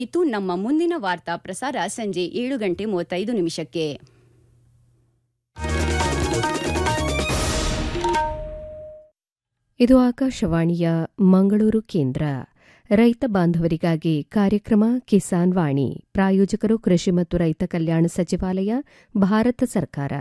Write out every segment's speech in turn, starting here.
ಇತ್ತು ನಮ್ಮ ಮುಂದಿನ ವಾರ್ತಾ ಪ್ರಸಾರ ಸಂಜೆ ಏಳು ಗಂಟೆ ಮೂವತ್ತೈದು ನಿಮಿಷಕ್ಕೆ ಇದು ಆಕಾಶವಾಣಿಯ ಮಂಗಳೂರು ಕೇಂದ್ರ ರೈತ ಬಾಂಧವರಿಗಾಗಿ ಕಾರ್ಯಕ್ರಮ ಕಿಸಾನ್ ವಾಣಿ ಪ್ರಾಯೋಜಕರು ಕೃಷಿ ಮತ್ತು ರೈತ ಕಲ್ಯಾಣ ಸಚಿವಾಲಯ ಭಾರತ ಸರ್ಕಾರ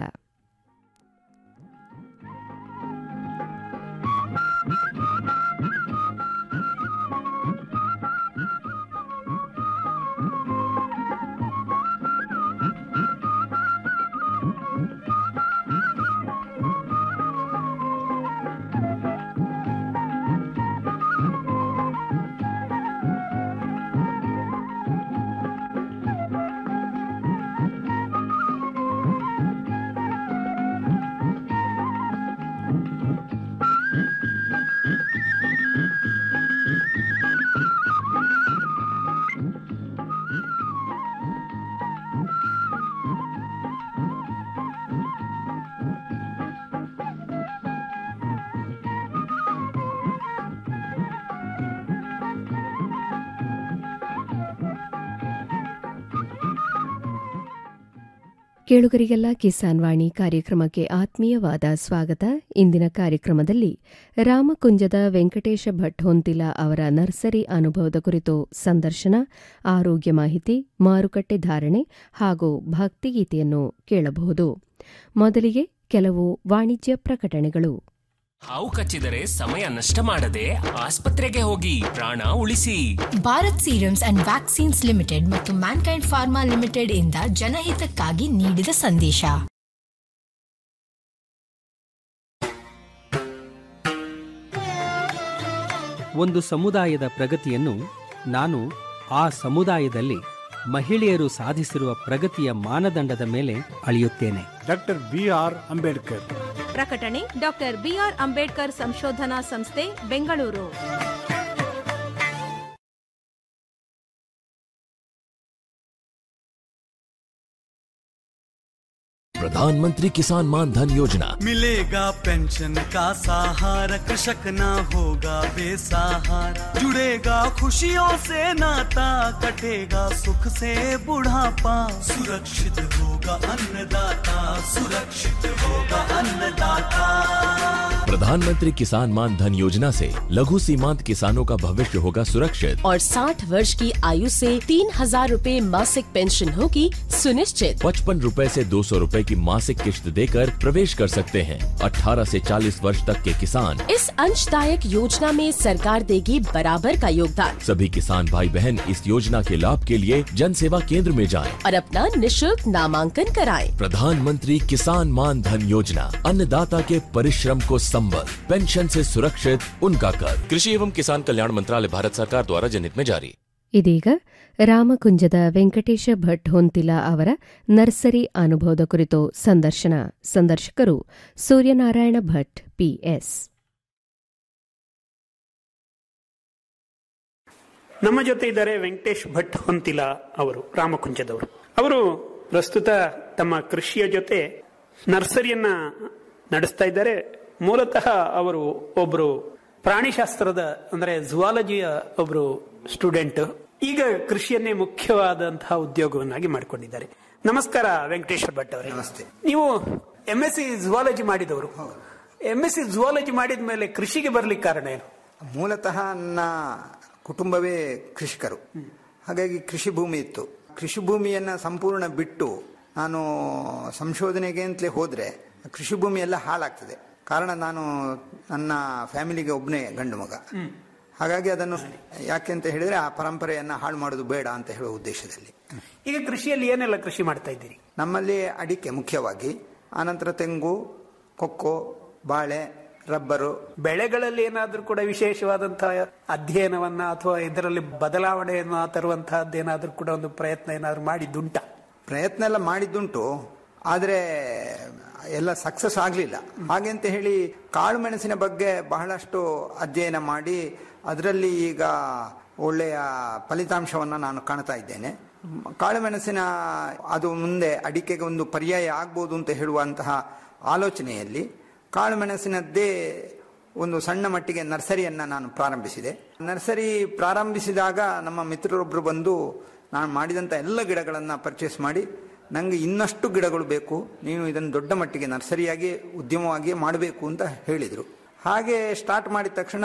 ಕೇಳುಗರಿಗೆಲ್ಲ ಕಿಸಾನ್ ವಾಣಿ ಕಾರ್ಯಕ್ರಮಕ್ಕೆ ಆತ್ಮೀಯವಾದ ಸ್ವಾಗತ ಇಂದಿನ ಕಾರ್ಯಕ್ರಮದಲ್ಲಿ ರಾಮಕುಂಜದ ವೆಂಕಟೇಶ ಭಟ್ ಹೊಂತಿಲ ಅವರ ನರ್ಸರಿ ಅನುಭವದ ಕುರಿತು ಸಂದರ್ಶನ ಆರೋಗ್ಯ ಮಾಹಿತಿ ಮಾರುಕಟ್ಟೆ ಧಾರಣೆ ಹಾಗೂ ಭಕ್ತಿಗೀತೆಯನ್ನು ಕೇಳಬಹುದು ಮೊದಲಿಗೆ ಕೆಲವು ವಾಣಿಜ್ಯ ಪ್ರಕಟಣೆಗಳು ಹಾವು ಕಚ್ಚಿದರೆ ಸಮಯ ನಷ್ಟ ಮಾಡದೆ ಆಸ್ಪತ್ರೆಗೆ ಹೋಗಿ ಪ್ರಾಣ ಉಳಿಸಿ Bharat serums and vaccines limited ಮತ್ತು ಮ್ಯಾನ್ಕೈಂಡ್ ಫಾರ್ಮಾ ಲಿಮಿಟೆಡ್ ಇಂದ ಜನಹಿತಕ್ಕಾಗಿ ನೀಡಿದ ಸಂದೇಶ ಒಂದು ಸಮುದಾಯದ ಪ್ರಗತಿಯನ್ನು ನಾನು ಆ ಸಮುದಾಯದಲ್ಲಿ ಮಹಿಳೆಯರು ಸಾಧಿಸಿರುವ ಪ್ರಗತಿಯ ಮಾನದಂಡದ ಮೇಲೆ ಅಳೆಯುತ್ತೇನೆ ಡಾಕ್ಟರ್ ಬಿ ಆರ್ ಅಂಬೇಡ್ಕರ್ ಪ್ರಕಟಣೆ ಡಾಕ್ಟರ್ ಬಿಆರ್ ಅಂಬೇಡ್ಕರ್ ಸಂಶೋಧನಾ ಸಂಸ್ಥೆ ಬೆಂಗಳೂರು प्रधानमंत्री किसान मान धन योजना मिलेगा पेंशन का सहारा कृषक ना होगा बेसहारा जुड़ेगा खुशियों से नाता कटेगा सुख से बुढ़ापा सुरक्षित होगा अन्नदाता सुरक्षित होगा अन्नदाता प्रधानमंत्री किसान मान धन योजना से लघु सीमांत किसानों का भविष्य होगा सुरक्षित और 60 वर्ष की आयु से तीन हजार रूपए मासिक पेंशन होगी सुनिश्चित पचपन रूपए ऐसी दो सौ रूपए की मासिक किश्त देकर प्रवेश कर सकते हैं 18 से 40 वर्ष तक के किसान इस अंशदायक योजना में सरकार देगी बराबर का योगदान सभी किसान भाई बहन इस योजना के लाभ के लिए जन सेवा केंद्र में जाएं। और अपना निशुल्क नामांकन कराएं। प्रधानमंत्री किसान मान धन योजना अन्नदाता के परिश्रम को संबल पेंशन से सुरक्षित उनका कर कृषि एवं किसान कल्याण मंत्रालय भारत सरकार द्वारा जनहित में जारी ಇದೀಗ ರಾಮಕುಂಜದ ವೆಂಕಟೇಶ ಭಟ್ ಹೊಂತಿಲ ಅವರ ನರ್ಸರಿ ಅನುಭವದ ಕುರಿತು ಸಂದರ್ಶನ ಸಂದರ್ಶಕರು ಸೂರ್ಯನಾರಾಯಣ ಭಟ್ ಪಿಎಸ್ ನಮ್ಮ ಜೊತೆ ಇದ್ದಾರೆ ವೆಂಕಟೇಶ್ ಭಟ್ ಹೊಂತಿಲ ಅವರು ರಾಮಕುಂಜದವರು ಅವರು ಪ್ರಸ್ತುತ ತಮ್ಮ ಕೃಷಿಯ ಜೊತೆ ನರ್ಸರಿಯನ್ನ ನಡೆಸ್ತಾ ಇದ್ದಾರೆ ಮೂಲತಃ ಅವರು ಒಬ್ಬರು ಪ್ರಾಣಿಶಾಸ್ತ್ರದ ಅಂದ್ರೆ ಜುವಾಲಜಿಯ ಒಬ್ಬರು ಸ್ಟೂಡೆಂಟ್ ಈಗ ಕೃಷಿಯನ್ನೇ ಮುಖ್ಯವಾದಂತಹ ಉದ್ಯೋಗವನ್ನಾಗಿ ಮಾಡಿಕೊಂಡಿದ್ದಾರೆ ನಮಸ್ಕಾರ ವೆಂಕಟೇಶ್ವರ ಭಟ್ ಅವರೇ ನಮಸ್ತೆ ನೀವು ಎಂ ಎಸ್ ಸಿ ಜುವಾಲಜಿ ಮಾಡಿದವರು ಎಂ ಎಸ್ ಸಿ ಜುವಾಲಜಿ ಮಾಡಿದ ಮೇಲೆ ಕೃಷಿಗೆ ಬರ್ಲಿಕ್ಕೆ ಕಾರಣ ಏನು ಮೂಲತಃ ನನ್ನ ಕುಟುಂಬವೇ ಕೃಷಿಕರು ಹಾಗಾಗಿ ಕೃಷಿ ಭೂಮಿ ಇತ್ತು ಕೃಷಿ ಭೂಮಿಯನ್ನ ಸಂಪೂರ್ಣ ಬಿಟ್ಟು ನಾನು ಸಂಶೋಧನೆಗೆ ಅಂತಲೇ ಹೋದ್ರೆ ಕೃಷಿ ಭೂಮಿ ಎಲ್ಲ ಹಾಳಾಗ್ತದೆ ಕಾರಣ ನಾನು ನನ್ನ ಫ್ಯಾಮಿಲಿಗೆ ಒಬ್ಬನೇ ಗಂಡು ಮಗ ಹಾಗಾಗಿ ಅದನ್ನು ಯಾಕೆ ಅಂತ ಹೇಳಿದ್ರೆ ಆ ಪರಂಪರೆಯನ್ನ ಹಾಳು ಮಾಡೋದು ಬೇಡ ಅಂತ ಹೇಳುವ ಉದ್ದೇಶದಲ್ಲಿ ಈಗ ಕೃಷಿಯಲ್ಲಿ ಏನೆಲ್ಲ ಕೃಷಿ ಮಾಡ್ತಾ ಇದ್ದೀರಿ ನಮ್ಮಲ್ಲಿ ಅಡಿಕೆ ಮುಖ್ಯವಾಗಿ ಆನಂತರ ತೆಂಗು ಕೊಕ್ಕೋ ಬಾಳೆ ರಬ್ಬರು ಬೆಳೆಗಳಲ್ಲಿ ಏನಾದ್ರೂ ಕೂಡ ವಿಶೇಷವಾದಂತಹ ಅಧ್ಯಯನವನ್ನ ಅಥವಾ ಇದರಲ್ಲಿ ಬದಲಾವಣೆಯನ್ನು ತರುವಂತಹದ್ದು ಏನಾದ್ರೂ ಕೂಡ ಒಂದು ಪ್ರಯತ್ನ ಏನಾದ್ರೂ ಮಾಡಿದ್ದುಂಟ ಪ್ರಯತ್ನ ಎಲ್ಲ ಮಾಡಿದ್ದುಂಟು ಆದರೆ ಎಲ್ಲ ಸಕ್ಸಸ್ ಆಗಲಿಲ್ಲ ಹಾಗೆ ಅಂತ ಹೇಳಿ ಕಾಳು ಮೆಣಸಿನ ಬಗ್ಗೆ ಬಹಳಷ್ಟು ಅಧ್ಯಯನ ಮಾಡಿ ಅದರಲ್ಲಿ ಈಗ ಒಳ್ಳೆಯ ಫಲಿತಾಂಶವನ್ನು ನಾನು ಕಾಣ್ತಾ ಇದ್ದೇನೆ ಕಾಳುಮೆಣಸಿನ ಅದು ಮುಂದೆ ಅಡಿಕೆಗೆ ಒಂದು ಪರ್ಯಾಯ ಆಗ್ಬೋದು ಅಂತ ಹೇಳುವಂತಹ ಆಲೋಚನೆಯಲ್ಲಿ ಕಾಳುಮೆಣಸಿನದ್ದೇ ಒಂದು ಸಣ್ಣ ಮಟ್ಟಿಗೆ ನರ್ಸರಿಯನ್ನು ನಾನು ಪ್ರಾರಂಭಿಸಿದೆ ನರ್ಸರಿ ಪ್ರಾರಂಭಿಸಿದಾಗ ನಮ್ಮ ಮಿತ್ರರೊಬ್ಬರು ಬಂದು ನಾನು ಮಾಡಿದಂಥ ಎಲ್ಲ ಗಿಡಗಳನ್ನು ಪರ್ಚೇಸ್ ಮಾಡಿ ನನಗೆ ಇನ್ನಷ್ಟು ಗಿಡಗಳು ಬೇಕು ನೀನು ಇದನ್ನು ದೊಡ್ಡ ಮಟ್ಟಿಗೆ ನರ್ಸರಿಯಾಗಿ ಉದ್ಯಮವಾಗಿ ಮಾಡಬೇಕು ಅಂತ ಹೇಳಿದರು ಹಾಗೆ ಸ್ಟಾರ್ಟ್ ಮಾಡಿದ ತಕ್ಷಣ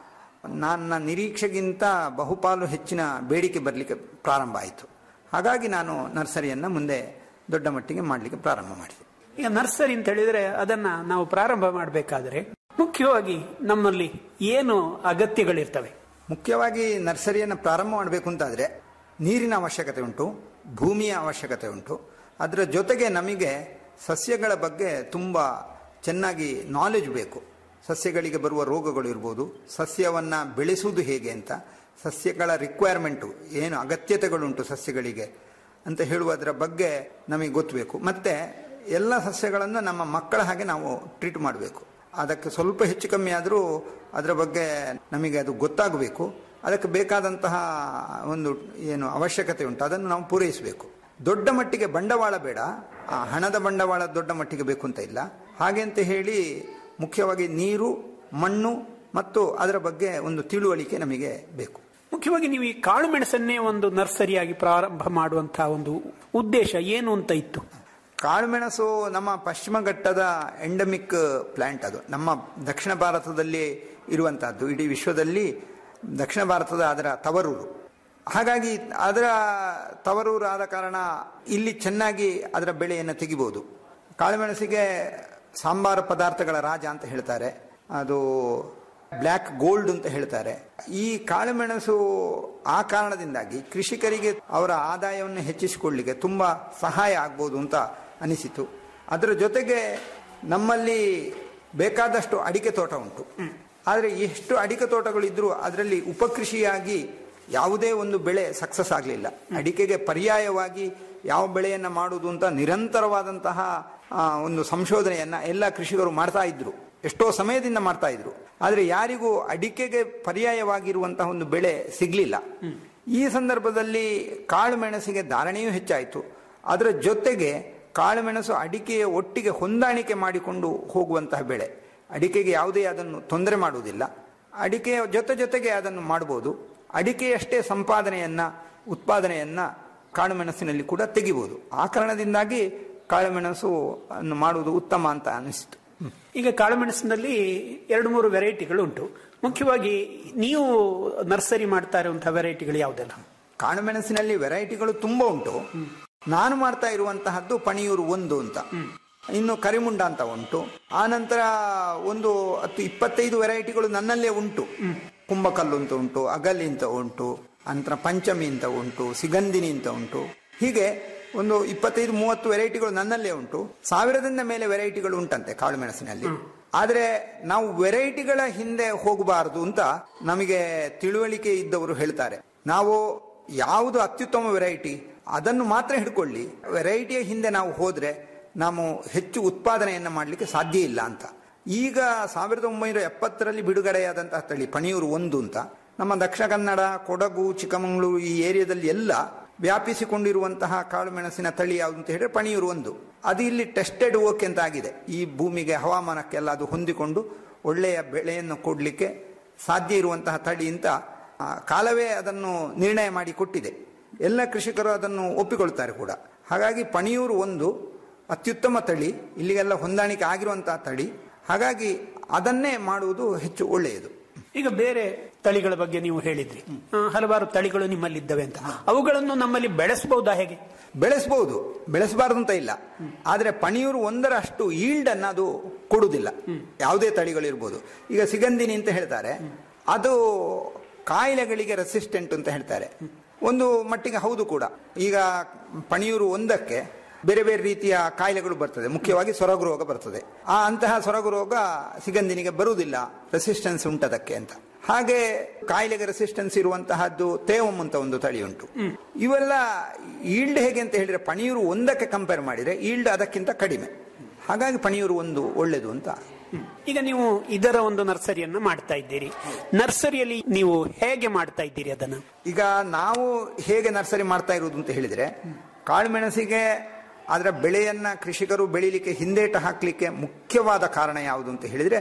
ನನ್ನ ನಿರೀಕ್ಷೆಗಿಂತ ಬಹುಪಾಲು ಹೆಚ್ಚಿನ ಬೇಡಿಕೆ ಬರಲಿಕ್ಕೆ ಪ್ರಾರಂಭ ಆಯಿತು ಹಾಗಾಗಿ ನಾನು ನರ್ಸರಿಯನ್ನು ಮುಂದೆ ದೊಡ್ಡ ಮಟ್ಟಿಗೆ ಮಾಡಲಿಕ್ಕೆ ಪ್ರಾರಂಭ ಮಾಡಿದೆ ಈಗ ನರ್ಸರಿ ಅಂತ ಹೇಳಿದ್ರೆ ಅದನ್ನ ನಾವು ಪ್ರಾರಂಭ ಮಾಡಬೇಕಾದ್ರೆ ಮುಖ್ಯವಾಗಿ ನಮ್ಮಲ್ಲಿ ಏನು ಅಗತ್ಯಗಳಿರ್ತವೆ ಮುಖ್ಯವಾಗಿ ನರ್ಸರಿಯನ್ನು ಪ್ರಾರಂಭ ಮಾಡಬೇಕು ಅಂತಾದರೆ ನೀರಿನ ಅವಶ್ಯಕತೆ ಉಂಟು ಭೂಮಿಯ ಅವಶ್ಯಕತೆ ಉಂಟು ಅದರ ಜೊತೆಗೆ ನಮಗೆ ಸಸ್ಯಗಳ ಬಗ್ಗೆ ತುಂಬ ಚೆನ್ನಾಗಿ ನಾಲೆಜ್ ಬೇಕು ಸಸ್ಯಗಳಿಗೆ ಬರುವ ರೋಗಗಳು ಇರ್ಬೋದು ಸಸ್ಯವನ್ನು ಬೆಳೆಸುವುದು ಹೇಗೆ ಅಂತ ಸಸ್ಯಗಳ ರಿಕ್ವೈರ್ಮೆಂಟು ಏನು ಅಗತ್ಯತೆಗಳುಂಟು ಸಸ್ಯಗಳಿಗೆ ಅಂತ ಹೇಳುವುದರ ಬಗ್ಗೆ ನಮಗೆ ಗೊತ್ತಬೇಕು ಮತ್ತು ಎಲ್ಲ ಸಸ್ಯಗಳನ್ನು ನಮ್ಮ ಮಕ್ಕಳ ಹಾಗೆ ನಾವು ಟ್ರೀಟ್ ಮಾಡಬೇಕು ಅದಕ್ಕೆ ಸ್ವಲ್ಪ ಹೆಚ್ಚು ಕಮ್ಮಿ ಆದರೂ ಅದರ ಬಗ್ಗೆ ನಮಗೆ ಅದು ಗೊತ್ತಾಗಬೇಕು ಅದಕ್ಕೆ ಬೇಕಾದಂತಹ ಒಂದು ಏನು ಅವಶ್ಯಕತೆ ಉಂಟು ಅದನ್ನು ನಾವು ಪೂರೈಸಬೇಕು ದೊಡ್ಡ ಮಟ್ಟಿಗೆ ಬಂಡವಾಳ ಬೇಡ ಆ ಹಣದ ಬಂಡವಾಳ ದೊಡ್ಡ ಮಟ್ಟಿಗೆ ಬೇಕು ಅಂತ ಇಲ್ಲ ಹಾಗೆ ಅಂತ ಹೇಳಿ ಮುಖ್ಯವಾಗಿ ನೀರು ಮಣ್ಣು ಮತ್ತು ಅದರ ಬಗ್ಗೆ ಒಂದು ತಿಳುವಳಿಕೆ ನಮಗೆ ಬೇಕು ಮುಖ್ಯವಾಗಿ ನೀವು ಈ ಕಾಳು ಮೆಣಸನ್ನೇ ಒಂದು ನರ್ಸರಿಯಾಗಿ ಪ್ರಾರಂಭ ಮಾಡುವಂತಹ ಒಂದು ಉದ್ದೇಶ ಏನು ಅಂತ ಇತ್ತು ಕಾಳುಮೆಣಸು ನಮ್ಮ ಪಶ್ಚಿಮ ಘಟ್ಟದ ಎಂಡಮಿಕ್ ಪ್ಲಾಂಟ್ ಅದು ನಮ್ಮ ದಕ್ಷಿಣ ಭಾರತದಲ್ಲಿ ಇರುವಂತಹದ್ದು ಇಡೀ ವಿಶ್ವದಲ್ಲಿ ದಕ್ಷಿಣ ಭಾರತದ ಅದರ ತವರೂರು ಹಾಗಾಗಿ ಅದರ ತವರೂರು ಆದ ಕಾರಣ ಇಲ್ಲಿ ಚೆನ್ನಾಗಿ ಅದರ ಬೆಳೆಯನ್ನು ತೆಗಿಬೋದು ಕಾಳುಮೆಣಸಿಗೆ ಸಾಂಬಾರ ಪದಾರ್ಥಗಳ ರಾಜ ಅಂತ ಹೇಳ್ತಾರೆ ಅದು ಬ್ಲ್ಯಾಕ್ ಗೋಲ್ಡ್ ಅಂತ ಹೇಳ್ತಾರೆ ಈ ಕಾಳುಮೆಣಸು ಆ ಕಾರಣದಿಂದಾಗಿ ಕೃಷಿಕರಿಗೆ ಅವರ ಆದಾಯವನ್ನು ಹೆಚ್ಚಿಸಿಕೊಳ್ಳಲಿಕ್ಕೆ ತುಂಬ ಸಹಾಯ ಆಗ್ಬೋದು ಅಂತ ಅನಿಸಿತು ಅದರ ಜೊತೆಗೆ ನಮ್ಮಲ್ಲಿ ಬೇಕಾದಷ್ಟು ಅಡಿಕೆ ತೋಟ ಉಂಟು ಆದರೆ ಎಷ್ಟು ಅಡಿಕೆ ತೋಟಗಳಿದ್ರೂ ಅದರಲ್ಲಿ ಉಪಕೃಷಿಯಾಗಿ ಯಾವುದೇ ಒಂದು ಬೆಳೆ ಸಕ್ಸಸ್ ಆಗಲಿಲ್ಲ ಅಡಿಕೆಗೆ ಪರ್ಯಾಯವಾಗಿ ಯಾವ ಬೆಳೆಯನ್ನು ಮಾಡುವುದು ಅಂತ ನಿರಂತರವಾದಂತಹ ಆ, ಒಂದು ಸಂಶೋಧನೆಯನ್ನ ಎಲ್ಲ ಕೃಷಿಕರು ಮಾಡ್ತಾ ಇದ್ರು ಎಷ್ಟೋ ಸಮಯದಿಂದ ಮಾಡ್ತಾ ಇದ್ರು ಆದರೆ ಯಾರಿಗೂ ಅಡಿಕೆಗೆ ಪರ್ಯಾಯವಾಗಿರುವಂತಹ ಒಂದು ಬೆಳೆ ಸಿಗ್ಲಿಲ್ಲ ಈ ಸಂದರ್ಭದಲ್ಲಿ ಕಾಳು ಮೆಣಸಿಗೆ ಧಾರಣೆಯೂ ಹೆಚ್ಚಾಯಿತು ಅದರ ಜೊತೆಗೆ ಕಾಳುಮೆಣಸು ಅಡಿಕೆಯ ಒಟ್ಟಿಗೆ ಹೊಂದಾಣಿಕೆ ಮಾಡಿಕೊಂಡು ಹೋಗುವಂತಹ ಬೆಳೆ ಅಡಿಕೆಗೆ ಯಾವುದೇ ಅದನ್ನು ತೊಂದರೆ ಮಾಡುವುದಿಲ್ಲ ಅಡಿಕೆಯ ಜೊತೆ ಜೊತೆಗೆ ಅದನ್ನು ಮಾಡಬಹುದು ಅಡಿಕೆಯಷ್ಟೇ ಸಂಪಾದನೆಯನ್ನ ಉತ್ಪಾದನೆಯನ್ನ ಕಾಳುಮೆಣಸಿನಲ್ಲಿ ಕೂಡ ತೆಗಿಬಹುದು ಆ ಕಾರಣದಿಂದಾಗಿ ಕಾಳುಮೆಣಸು ಅನ್ನು ಮಾಡುವುದು ಉತ್ತಮ ಅಂತ ಅನಿಸಿತು ಈಗ ಕಾಳುಮೆಣಸಿನಲ್ಲಿ ಎರಡು ಮೂರು ವೆರೈಟಿಗಳು ಉಂಟು ಮುಖ್ಯವಾಗಿ ನೀವು ನರ್ಸರಿ ಮಾಡ್ತಾ ಇರುವಂತಹ ವೆರೈಟಿಗಳು ಯಾವುದೆಲ್ಲ ಕಾಳುಮೆಣಸಿನಲ್ಲಿ ವೆರೈಟಿಗಳು ತುಂಬಾ ಉಂಟು ನಾನು ಮಾಡ್ತಾ ಇರುವಂತಹದ್ದು ಪಣಿಯೂರು ಒಂದು ಅಂತ ಇನ್ನು ಕರಿಮುಂಡ ಅಂತ ಉಂಟು ಆ ನಂತರ ಒಂದು ಹತ್ತು ಇಪ್ಪತ್ತೈದು ವೆರೈಟಿಗಳು ನನ್ನಲ್ಲೇ ಉಂಟು ಕುಂಭಕಲ್ಲು ಅಂತ ಉಂಟು ಅಗಲಿ ಅಂತ ಉಂಟು ನಂತರ ಪಂಚಮಿ ಅಂತ ಉಂಟು ಸಿಗಂದಿನಿ ಅಂತ ಉಂಟು ಹೀಗೆ ಒಂದು ಇಪ್ಪತ್ತೈದು ಮೂವತ್ತು ವೆರೈಟಿಗಳು ನನ್ನಲ್ಲೇ ಉಂಟು ಸಾವಿರದಿಂದ ಮೇಲೆ ವೆರೈಟಿಗಳು ಉಂಟಂತೆ ಕಾಳುಮೆಣಸಿನಲ್ಲಿ ಆದ್ರೆ ನಾವು ವೆರೈಟಿಗಳ ಹಿಂದೆ ಹೋಗಬಾರದು ಅಂತ ನಮಗೆ ತಿಳುವಳಿಕೆ ಇದ್ದವರು ಹೇಳ್ತಾರೆ ನಾವು ಯಾವುದು ಅತ್ಯುತ್ತಮ ವೆರೈಟಿ ಅದನ್ನು ಮಾತ್ರ ಹಿಡ್ಕೊಳ್ಳಿ ವೆರೈಟಿಯ ಹಿಂದೆ ನಾವು ಹೋದ್ರೆ ನಾವು ಹೆಚ್ಚು ಉತ್ಪಾದನೆಯನ್ನ ಮಾಡಲಿಕ್ಕೆ ಸಾಧ್ಯ ಇಲ್ಲ ಅಂತ ಈಗ ಸಾವಿರದ ಒಂಬೈನೂರ ಎಪ್ಪತ್ತರಲ್ಲಿ ಬಿಡುಗಡೆಯಾದಂತಹ ತಳಿ ಪಣಿಯೂರು ಒಂದು ಅಂತ ನಮ್ಮ ದಕ್ಷಿಣ ಕನ್ನಡ ಕೊಡಗು ಚಿಕ್ಕಮಗಳೂರು ಈ ಏರಿಯಾದಲ್ಲಿ ಎಲ್ಲ ವ್ಯಾಪಿಸಿಕೊಂಡಿರುವಂತಹ ಕಾಳು ಮೆಣಸಿನ ತಳಿ ಯಾವುದು ಅಂತ ಹೇಳಿದ್ರೆ ಪಣಿಯೂರು ಒಂದು ಅದು ಇಲ್ಲಿ ಟೆಸ್ಟೆಡ್ ಓಕೆ ಅಂತ ಆಗಿದೆ ಈ ಭೂಮಿಗೆ ಹವಾಮಾನಕ್ಕೆಲ್ಲ ಅದು ಹೊಂದಿಕೊಂಡು ಒಳ್ಳೆಯ ಬೆಳೆಯನ್ನು ಕೊಡಲಿಕ್ಕೆ ಸಾಧ್ಯ ಇರುವಂತಹ ತಳಿ ಅಂತ ಆ, ಕಾಲವೇ ಅದನ್ನು ನಿರ್ಣಯ ಮಾಡಿ ಕೊಟ್ಟಿದೆ ಎಲ್ಲ ಕೃಷಿಕರು ಅದನ್ನು ಒಪ್ಪಿಕೊಳ್ತಾರೆ ಕೂಡ ಹಾಗಾಗಿ ಪಣಿಯೂರು ಒಂದು ಅತ್ಯುತ್ತಮ ತಳಿ ಇಲ್ಲಿಗೆಲ್ಲ ಹೊಂದಾಣಿಕೆ ಆಗಿರುವಂತಹ ತಳಿ ಹಾಗಾಗಿ ಅದನ್ನೇ ಮಾಡುವುದು ಹೆಚ್ಚು ಒಳ್ಳೆಯದು ಈಗ ಬೇರೆ ತಳಿಗಳ ಬಗ್ಗೆ ನೀವು ಹೇಳಿದ್ರಿ ಆ, ಹಲವಾರು ತಳಿಗಳು ನಿಮ್ಮಲ್ಲಿ ಇದ್ದವೆ ಅಂತ ಅವುಗಳನ್ನು ನಮ್ಮಲ್ಲಿ ಬೆಳೆಸಬಹುದಾ ಹೇಗೆ ಬೆಳೆಸಬಹುದು ಬೆಳೆಸಬಾರದು ಅಂತ ಇಲ್ಲ ಆದ್ರೆ ಪಣಿಯೂರು ಒಂದರ ಅಷ್ಟು ಈಲ್ಡ್ ಅನ್ನ ಅದು ಕೊಡುವುದಿಲ್ಲ ಯಾವುದೇ ತಳಿಗಳಿರ್ಬೋದು ಈಗ ಸಿಗಂದಿನಿ ಅಂತ ಹೇಳ್ತಾರೆ ಅದು ಕಾಯಿಲೆಗಳಿಗೆ ರೆಸಿಸ್ಟೆಂಟ್ ಅಂತ ಹೇಳ್ತಾರೆ ಒಂದು ಮಟ್ಟಿಗೆ ಹೌದು ಕೂಡ ಈಗ ಪಣಿಯೂರು ಒಂದಕ್ಕೆ ಬೇರೆ ಬೇರೆ ರೀತಿಯ ಕಾಯಿಲೆಗಳು ಬರ್ತದೆ ಮುಖ್ಯವಾಗಿ ಸೊರಗು ರೋಗ ಬರ್ತದೆ ಆ ಅಂತಹ ಸೊರಗು ರೋಗ ಸಿಗಂದಿನಿಗೆ ಬರುವುದಿಲ್ಲ ರೆಸಿಸ್ಟೆನ್ಸ್ ಉಂಟದಕ್ಕೆ ಅಂತ ಹಾಗೆ ಕಾಯಿಲೆಗೆ ರೆಸಿಸ್ಟೆನ್ಸ್ ಇರುವಂತಹದ್ದು ತೇವಮ್ ಅಂತ ಒಂದು ತಳಿ ಉಂಟು ಇವೆಲ್ಲ ಈಲ್ಡ್ ಹೇಗೆ ಅಂತ ಹೇಳಿದ್ರೆ ಪಣಿಯೂರು ಒಂದಕ್ಕೆ ಕಂಪೇರ್ ಮಾಡಿದ್ರೆ ಈಲ್ಡ್ ಅದಕ್ಕಿಂತ ಕಡಿಮೆ ಹಾಗಾಗಿ ಪಣಿಯೂರು ಒಂದು ಒಳ್ಳೆಯದು ಅಂತ ಈಗ ನೀವು ಇದರ ಒಂದು ನರ್ಸರಿಯನ್ನ ಮಾಡ್ತಾ ಇದ್ದೀರಿ ನರ್ಸರಿಯಲ್ಲಿ ನೀವು ಹೇಗೆ ಮಾಡ್ತಾ ಇದ್ದೀರಿ ಅದನ್ನು ಈಗ ನಾವು ಹೇಗೆ ನರ್ಸರಿ ಮಾಡ್ತಾ ಇರುವುದು ಅಂತ ಹೇಳಿದ್ರೆ ಕಾಳುಮೆಣಸಿಗೆ ಅದರ ಬೆಳೆಯನ್ನ ಕೃಷಿಕರು ಬೆಳಿಲಿಕ್ಕೆ ಹಿಂದೇಟ ಹಾಕ್ಲಿಕ್ಕೆ ಮುಖ್ಯವಾದ ಕಾರಣ ಯಾವುದು ಅಂತ ಹೇಳಿದ್ರೆ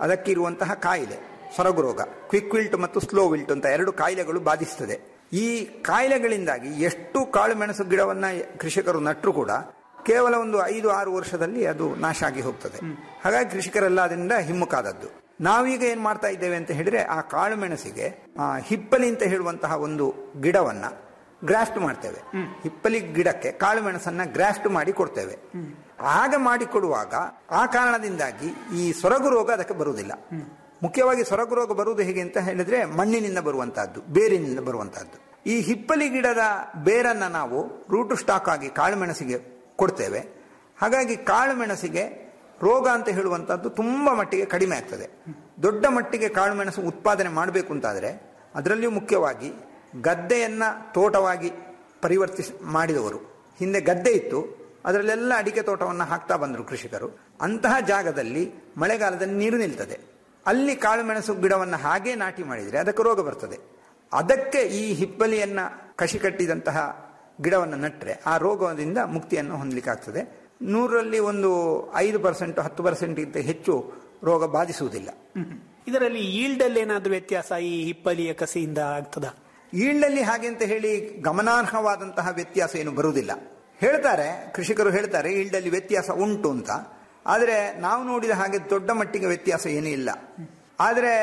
ಅದಕ್ಕಿರುವಂತಹ ಕಾಯಿಲೆ ಸೊರಗು ರೋಗ ಕ್ವಿಕ್ ವಿಲ್ಟ್ ಮತ್ತು ಸ್ಲೋ ವಿಲ್ಟ್ ಅಂತ ಎರಡು ಕಾಯಿಲೆಗಳು ಬಾಧಿಸ್ತದೆ ಈ ಕಾಯಿಲೆಗಳಿಂದಾಗಿ ಎಷ್ಟು ಕಾಳು ಮೆಣಸು ಗಿಡವನ್ನ ಕೃಷಿಕರು ನಟ್ಟರು ಕೂಡ ಕೇವಲ ಒಂದು ಐದು ಆರು ವರ್ಷದಲ್ಲಿ ಅದು ನಾಶ ಆಗಿ ಹೋಗ್ತದೆ ಹಾಗಾಗಿ ಕೃಷಿಕರೆಲ್ಲ ಅದರಿಂದ ಹಿಮ್ಮುಖಾದದ್ದು ನಾವೀಗ ಏನ್ ಮಾಡ್ತಾ ಇದ್ದೇವೆ ಅಂತ ಹೇಳಿದ್ರೆ ಆ ಕಾಳು ಮೆಣಸಿಗೆ ಆ, ಹಿಪ್ಪಲಿ ಅಂತ ಹೇಳುವಂತಹ ಒಂದು ಗಿಡವನ್ನ ಗ್ರಾಫ್ಟ್ ಮಾಡ್ತೇವೆ ಹಿಪ್ಪಲಿ ಗಿಡಕ್ಕೆ ಕಾಳು ಮೆಣಸನ್ನ ಗ್ರಾಫ್ಟ್ ಮಾಡಿ ಕೊಡ್ತೇವೆ ಆಗ ಮಾಡಿ ಕೊಡುವಾಗ ಆ ಕಾರಣದಿಂದಾಗಿ ಈ ಸೊರಗು ರೋಗ ಅದಕ್ಕೆ ಬರುವುದಿಲ್ಲ ಮುಖ್ಯವಾಗಿ ಸೊರಗು ರೋಗ ಬರುವುದು ಹೇಗೆ ಅಂತ ಹೇಳಿದ್ರೆ ಮಣ್ಣಿನಿಂದ ಬರುವಂತಹದ್ದು ಬೇರಿನಿಂದ ಬರುವಂತಹದ್ದು ಈ ಹಿಪ್ಪಲಿ ಗಿಡದ ಬೇರನ್ನ ನಾವು ರೂಟು ಸ್ಟಾಕ್ ಆಗಿ ಕಾಳು ಮೆಣಸಿಗೆ ಕೊಡ್ತೇವೆ ಹಾಗಾಗಿ ಕಾಳು ಮೆಣಸಿಗೆ ರೋಗ ಅಂತ ಹೇಳುವಂತಹದ್ದು ತುಂಬಾ ಮಟ್ಟಿಗೆ ಕಡಿಮೆ ಆಗ್ತದೆ ದೊಡ್ಡ ಮಟ್ಟಿಗೆ ಕಾಳು ಮೆಣಸು ಉತ್ಪಾದನೆ ಮಾಡಬೇಕು ಅಂತಾದ್ರೆ ಅದರಲ್ಲಿಯೂ ಮುಖ್ಯವಾಗಿ ಗದ್ದೆಯನ್ನ ತೋಟವಾಗಿ ಪರಿವರ್ತಿಸಿ ಮಾಡಿದವರು ಹಿಂದೆ ಗದ್ದೆ ಇತ್ತು ಅದರಲ್ಲೆಲ್ಲ ಅಡಿಕೆ ತೋಟವನ್ನು ಹಾಕ್ತಾ ಬಂದರು ಕೃಷಿಕರು ಅಂತಹ ಜಾಗದಲ್ಲಿ ಮಳೆಗಾಲದಲ್ಲಿ ನೀರು ನಿಲ್ತದೆ ಅಲ್ಲಿ ಕಾಳು ಮೆಣಸು ಗಿಡವನ್ನು ಹಾಗೇ ನಾಟಿ ಮಾಡಿದರೆ ಅದಕ್ಕೆ ರೋಗ ಬರ್ತದೆ ಅದಕ್ಕೆ ಈ ಹಿಪ್ಪಲಿಯನ್ನ ಕಸಿ ಕಟ್ಟಿದಂತಹ ಗಿಡವನ್ನು ನಟ್ಟರೆ ಆ ರೋಗದಿಂದ ಮುಕ್ತಿಯನ್ನು ಹೊಂದಲಿಕ್ಕೆ ಆಗ್ತದೆ ನೂರರಲ್ಲಿ ಒಂದು ಐದು ಪರ್ಸೆಂಟ್ ಹತ್ತು ಪರ್ಸೆಂಟ್ಗಿಂತ ಹೆಚ್ಚು ರೋಗ ಬಾಧಿಸುವುದಿಲ್ಲ ಇದರಲ್ಲಿ ಈಲ್ಡ್ ಅಲ್ಲಿ ಏನಾದ್ರೂ ವ್ಯತ್ಯಾಸ ಈ ಹಿಪ್ಪಲಿಯ ಕಸಿಯಿಂದ ಆಗ್ತದ ಈಲ್ಡಲ್ಲಿ ಹಾಗೆ ಅಂತ ಹೇಳಿ ಗಮನಾರ್ಹವಾದಂತಹ ವ್ಯತ್ಯಾಸ ಏನು ಬರುವುದಿಲ್ಲ ಹೇಳ್ತಾರೆ ಕೃಷಿಕರು ಹೇಳ್ತಾರೆ ಈಲ್ಡಲ್ಲಿ ವ್ಯತ್ಯಾಸ ಉಂಟು ಅಂತ ಆದರೆ ನಾವು ನೋಡಿದ ಹಾಗೆ ದೊಡ್ಡ ಮಟ್ಟಿಗೆ ವ್ಯತ್ಯಾಸ ಏನೂ ಇಲ್ಲ ಆದರೆ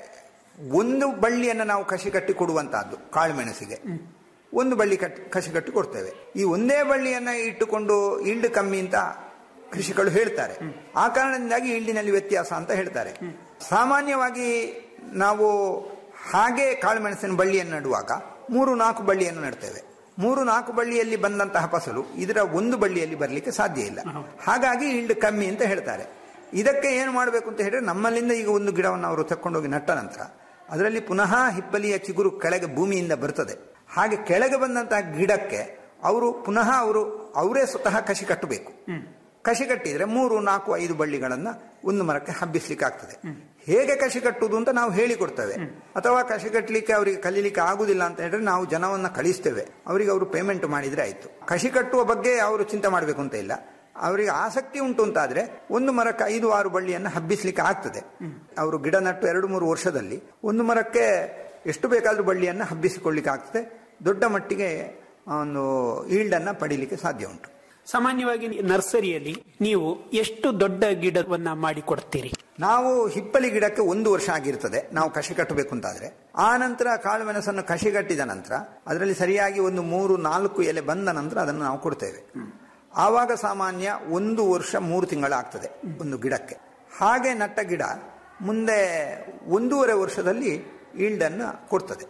ಒಂದು ಬಳ್ಳಿಯನ್ನು ನಾವು ಕಸಿ ಕಟ್ಟಿ ಕೊಡುವಂತಹದ್ದು ಕಾಳುಮೆಣಸಿಗೆ ಒಂದು ಬಳ್ಳಿ ಕಟ್ಟಿ ಕಸಿ ಕಟ್ಟಿ ಕೊಡ್ತೇವೆ ಈ ಒಂದೇ ಬಳ್ಳಿಯನ್ನ ಇಟ್ಟುಕೊಂಡು ಈಲ್ಡ್ ಕಮ್ಮಿ ಅಂತ ಕೃಷಿಕರು ಹೇಳ್ತಾರೆ ಆ ಕಾರಣದಿಂದಾಗಿ ಈಲ್ಡಿನಲ್ಲಿ ವ್ಯತ್ಯಾಸ ಅಂತ ಹೇಳ್ತಾರೆ ಸಾಮಾನ್ಯವಾಗಿ ನಾವು ಹಾಗೆ ಕಾಳುಮೆಣಸಿನ ಬಳ್ಳಿಯನ್ನು ನಡುವಾಗ ಮೂರು ನಾಲ್ಕು ಬಳ್ಳಿಯನ್ನು ನೆಡ್ತೇವೆ ಮೂರು ನಾಲ್ಕು ಬಳ್ಳಿಯಲ್ಲಿ ಬಂದಂತಹ ಫಸಲು ಇದರ ಒಂದು ಬಳ್ಳಿಯಲ್ಲಿ ಬರಲಿಕ್ಕೆ ಸಾಧ್ಯ ಇಲ್ಲ ಹಾಗಾಗಿ ಈಲ್ಡ್ ಕಮ್ಮಿ ಅಂತ ಹೇಳ್ತಾರೆ ಇದಕ್ಕೆ ಏನು ಮಾಡಬೇಕು ಅಂತ ಹೇಳಿದ್ರೆ ನಮ್ಮಲ್ಲಿಂದ ಈಗ ಒಂದು ಗಿಡವನ್ನು ಅವರು ತಕ್ಕೊಂಡೋಗಿ ನಟ್ಟ ನಂತರ ಅದರಲ್ಲಿ ಪುನಃ ಹಿಪ್ಪಲಿಯ ಚಿಗುರು ಕೆಳಗೆ ಭೂಮಿಯಿಂದ ಬರ್ತದೆ ಹಾಗೆ ಕೆಳಗೆ ಬಂದಂತಹ ಗಿಡಕ್ಕೆ ಅವರು ಪುನಃ ಅವರು ಅವರೇ ಸ್ವತಃ ಕಸಿ ಕಟ್ಟಬೇಕು ಕಸಿ ಕಟ್ಟಿದ್ರೆ ಮೂರು ನಾಲ್ಕು ಐದು ಬಳ್ಳಿಗಳನ್ನ ಒಂದು ಮರಕ್ಕೆ ಹಬ್ಬಿಸ್ಲಿಕ್ಕೆ ಆಗ್ತದೆ ಹೇಗೆ ಕಸಿ ಕಟ್ಟುವುದು ಅಂತ ನಾವು ಹೇಳಿಕೊಡ್ತೇವೆ ಅಥವಾ ಕಸಿ ಕಟ್ಟಲಿಕ್ಕೆ ಅವರಿಗೆ ಕಲೀಲಿಕ್ಕೆ ಆಗುದಿಲ್ಲ ಅಂತ ಹೇಳಿದ್ರೆ ನಾವು ಜನವನ್ನ ಕಳಿಸ್ತೇವೆ ಅವರಿಗೆ ಅವರು ಪೇಮೆಂಟ್ ಮಾಡಿದ್ರೆ ಆಯ್ತು ಕಸಿ ಕಟ್ಟುವ ಬಗ್ಗೆ ಅವರು ಚಿಂತೆ ಮಾಡಬೇಕು ಅಂತ ಇಲ್ಲ ಅವರಿಗೆ ಆಸಕ್ತಿ ಉಂಟು ಅಂತಾದ್ರೆ ಒಂದು ಮರಕ್ಕೆ ಐದು ಆರು ಬಳ್ಳಿಯನ್ನು ಹಬ್ಬಿಸ್ಲಿಕ್ಕೆ ಆಗ್ತದೆ ಅವರು ಗಿಡ ನಟ್ಟು ಎರಡು ಮೂರು ವರ್ಷದಲ್ಲಿ ಒಂದು ಮರಕ್ಕೆ ಎಷ್ಟು ಬೇಕಾದ್ರೂ ಬಳ್ಳಿಯನ್ನು ಹಬ್ಬಿಸಿಕೊಳ್ಳಿಕ್ಕೆ ಆಗ್ತದೆ ದೊಡ್ಡ ಮಟ್ಟಿಗೆ ಒಂದು ಈಲ್ಡನ್ನ ಪಡೀಲಿಕ್ಕೆ ಸಾಧ್ಯ ಉಂಟು ಸಾಮಾನ್ಯವಾಗಿ ನರ್ಸರಿಯಲ್ಲಿ ನೀವು ಎಷ್ಟು ದೊಡ್ಡ ಗಿಡವನ್ನ ಮಾಡಿ ಕೊಡ್ತೀರಿ ನಾವು ಹಿಪ್ಪಲಿ ಗಿಡಕ್ಕೆ ಒಂದು ವರ್ಷ ಆಗಿರ್ತದೆ ನಾವು ಕಸಿ ಕಟ್ಟಬೇಕು ಅಂತಾದ್ರೆ ಆ ನಂತರ ಕಾಳು ಮೆಣಸನ್ನು ಕಸಿ ಕಟ್ಟಿದ ನಂತರ ಅದರಲ್ಲಿ ಸರಿಯಾಗಿ ಒಂದು ಮೂರು ನಾಲ್ಕು ಎಲೆ ಬಂದ ನಂತರ ಅದನ್ನು ನಾವು ಕೊಡ್ತೇವೆ ಆವಾಗ ಸಾಮಾನ್ಯ ಒಂದು ವರ್ಷ ಮೂರು ತಿಂಗಳಾಗ್ತದೆ ಒಂದು ಗಿಡಕ್ಕೆ ಹಾಗೆ ನಟ್ಟ ಗಿಡ ಮುಂದೆ ಒಂದೂವರೆ ವರ್ಷದಲ್ಲಿ ಈಲ್ಡನ್ನು ಕೊಡ್ತದೆ